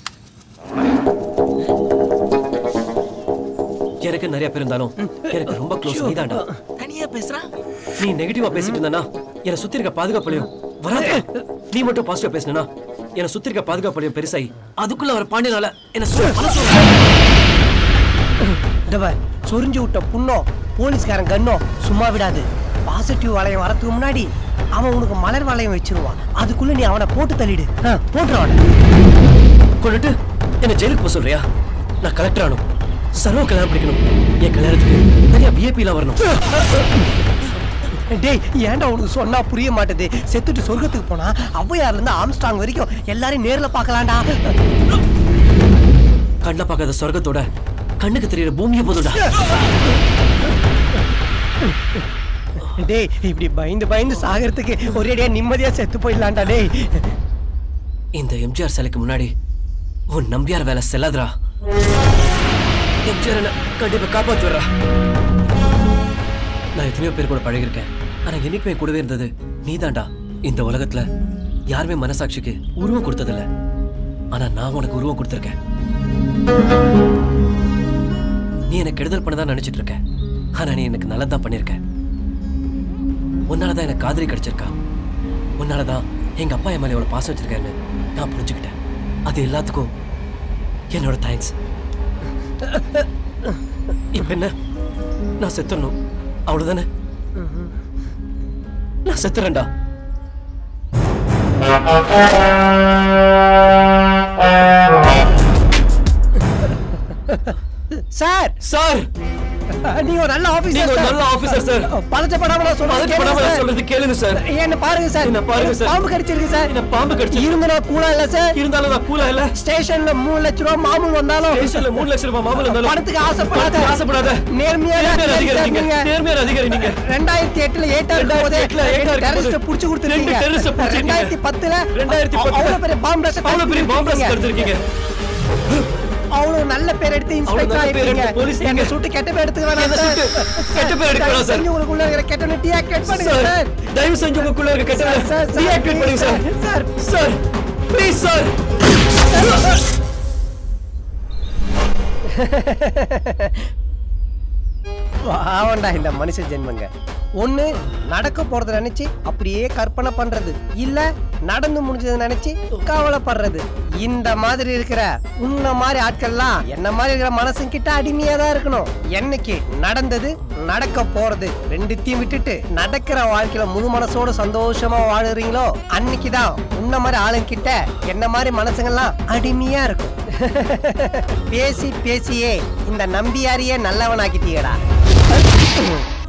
எனக்கு நிறைய பேர் இருந்தாலும் எனக்கு ரொம்ப க்ளோஸ் நீதான்டா தனியா பேசுறான் நீ நெகட்டிவா பேசிட்டு இருந்தானா என்ன சுத்தி இருக்க பாதுகாப்புலையும் வராத நீ மட்டும் பாசிட்டிவா பேசினா என்ன சுத்தி இருக்க பாதுகாப்புலையும் பெருசாயி அதுக்குள்ள வர பாண்டியனால என்ன சும்மா பண்ண சொல்ற. இந்த பார், சொரிஞ்சு விட்ட புண்ணோ போலீஸ்காரன் கண்ணோ சும்மா விடாது பாசிட்டிவ் வளையம் வரதுக்கு முன்னாடி அவன் உனக்கு மலர் வளையம் வச்சிருவான் அதுக்குள்ள நீ அவனை போட்டு தள்ளிடு ஆ, போட்டுரு அவனை கொண்டுட்டு என்ன ஜெயிலுக்கு போக சொல்றியா நான் கலெக்டர் ஆகணும் சர்வ கல்யாணம் பிடிக்கணும் என் கல்யாணத்துக்கு நிறைய விஐபிலாம் வரணும் டேய் ஏன்டா உனக்கு சொன்னா புரிய மாட்டேது செத்துட்டு சொர்க்கத்துக்கு போனா ஔவையார்ல இருந்து ஆம்ஸ்டாங் வரைக்கும் எல்லாரையும் நேர்ல பார்க்கலாம்டா கண்ணில் பார்க்காத சொர்க்கத்தோட கண்ணுக்கு தெரியுற பூமியை போதும்டா டேய் இப்படி பயந்து பயந்து சாகிறதுக்கு ஒரேடியா நிம்மதியா செத்து போயிடலாம்டா டேய் இந்த எம்ஜிஆர் சிலைக்கு முன்னாடி உன் நம்பியார் வேலை செல்லாதடா எம்ஜிஆர் என்ன கண்டிப்பா காப்பாத்துறா நான் எத்தனையோ பேர் கூட பழகிருக்கேன் ஆனா என்னைக்குமே கூடவே இருந்தது நீதான்டா இந்த உலகத்துல யாருமே மனசாட்சிக்கு உருவம் கொடுத்ததில்ல ஆனா நான் உனக்கு உருவம் கொடுத்துருக்கேன் நீ எனக்கு கெடுதல் பண்ணதான் நினைச்சிட்டு இருக்க ஆனா நீ எனக்கு நல்லதான் பண்ணிருக்க உன்னாலதான் எனக்கு காதலி கிடைச்சிருக்கா உன்னாலதான் எங்க அப்பா என் மேல எவ்வளவு பாசம் வச்சிருக்காருன்னு நான் புரிஞ்சுக்கிட்டேன் அது எல்லாத்துக்கும் என்னோட தேங்க்ஸ் இப்ப என்ன நான் செத்துடணும் அவ்வளவுதானே நான் செத்துறேன்டா சார் சார் நீங்க ஒரு நல்ல ஆபீசர் நீங்க ஒரு நல்ல ஆபீசர் சார் பதட்டப்படாம நான் சொல்றது பதட்டப்படாம கேளுங்க நான் சார். சொல்றது கேளுங்க சார் என்ன பாருங்க சார் என்ன பாருங்க சார். பாம்பு கடிச்சிருக்கு சார் என்ன பாம்பு கடிச்சிருக்கு. இருந்த நான் கூலா இல்ல சார் இருந்தாலும் நான் கூலா இல்ல ஸ்டேஷன்ல மூணு லட்ச ரூபா மாமூல் வந்தாலும் ஸ்டேஷன்ல மூணு லட்சம் ரூபாய் மாமூல் வந்தாலும் பணத்துக்கு ஆசைப்படாத பணத்துக்கு ஆசைப்படாத. நேர்மையான நேர்மையான அதிகாரி நீங்க. நேர்மையான அதிகாரி நீங்க. ரெண்டாயிரத்தி எட்டுல ஏட்டா இருக்கும் போதே 2008 ல ஏட்டா இருக்கும் போது டெரரிஸ்ட புடிச்சு கொடுத்துருக்கீங்க ரெண்டு terrorist அ புடிச்சிருக்கீங்க. ரெண்டாயிரத்தி பத்துல ரெண்டாயிரத்தி பத்துல அவ்வளவு பெரிய பாம்பு ரச அவ்வளவு பெரிய பாம்பு ரசம் எடுத்திருக்கீங்க அவ்வளவு நல்ல பேர் எடுத்து அவ்வளவு இன்ஸ்பெக்டர் நல்ல பேர் ஆயிருக்கீங்க எடுத்து police என்ன நீங்க. சுட்டு கெட்ட பேர் எடுத்துக்க வேணாம் என்ன சார். சுட்டு கெட்ட பேர் எடுக்க வேணாம் சார். செஞ்சு உங்களுக்குள்ள இருக்கிற கெட்ட டீஆக்டிவேட் பண்ணுங்க சார் சார் தயவு செஞ்சு உங்களுக்குள்ள இருக்க கெட்ட சார், சார், டீஆக்டிவேட் பண்ணுங்க sir sir sir please sir பாவண்டா இந்த மனுஷ ஜென்மங்க ஒண்ணு நடக்க போறத நினைச்சு அப்படியே கற்பனை பண்றது இல்ல நடந்து முடிஞ்சதை நினைச்சு கவலைப்படுறது இந்த மாதிரி இருக்கிற உன்ன மாதிரி ஆட்கள்லாம் என்ன மாதிரி இருக்கிற மனசுங்கிட்ட கிட்ட அடிமையா தான் இருக்கணும் என்னைக்கு நடந்தது நடக்க போறது ரெண்டுத்தையும் விட்டுட்டு நடக்கிற வாழ்க்கையில முழு மனசோட சந்தோஷமா வாழுறீங்களோ அன்னைக்கு தான் உன்ன மாதிரி ஆளுங்கிட்ட என்ன மாதிரி மனசுங்கெல்லாம் அடிமையா இருக்கும் பேசி பேசியே இந்த நம்பியாரியே நல்லவனாக்கிட்டீங்கடா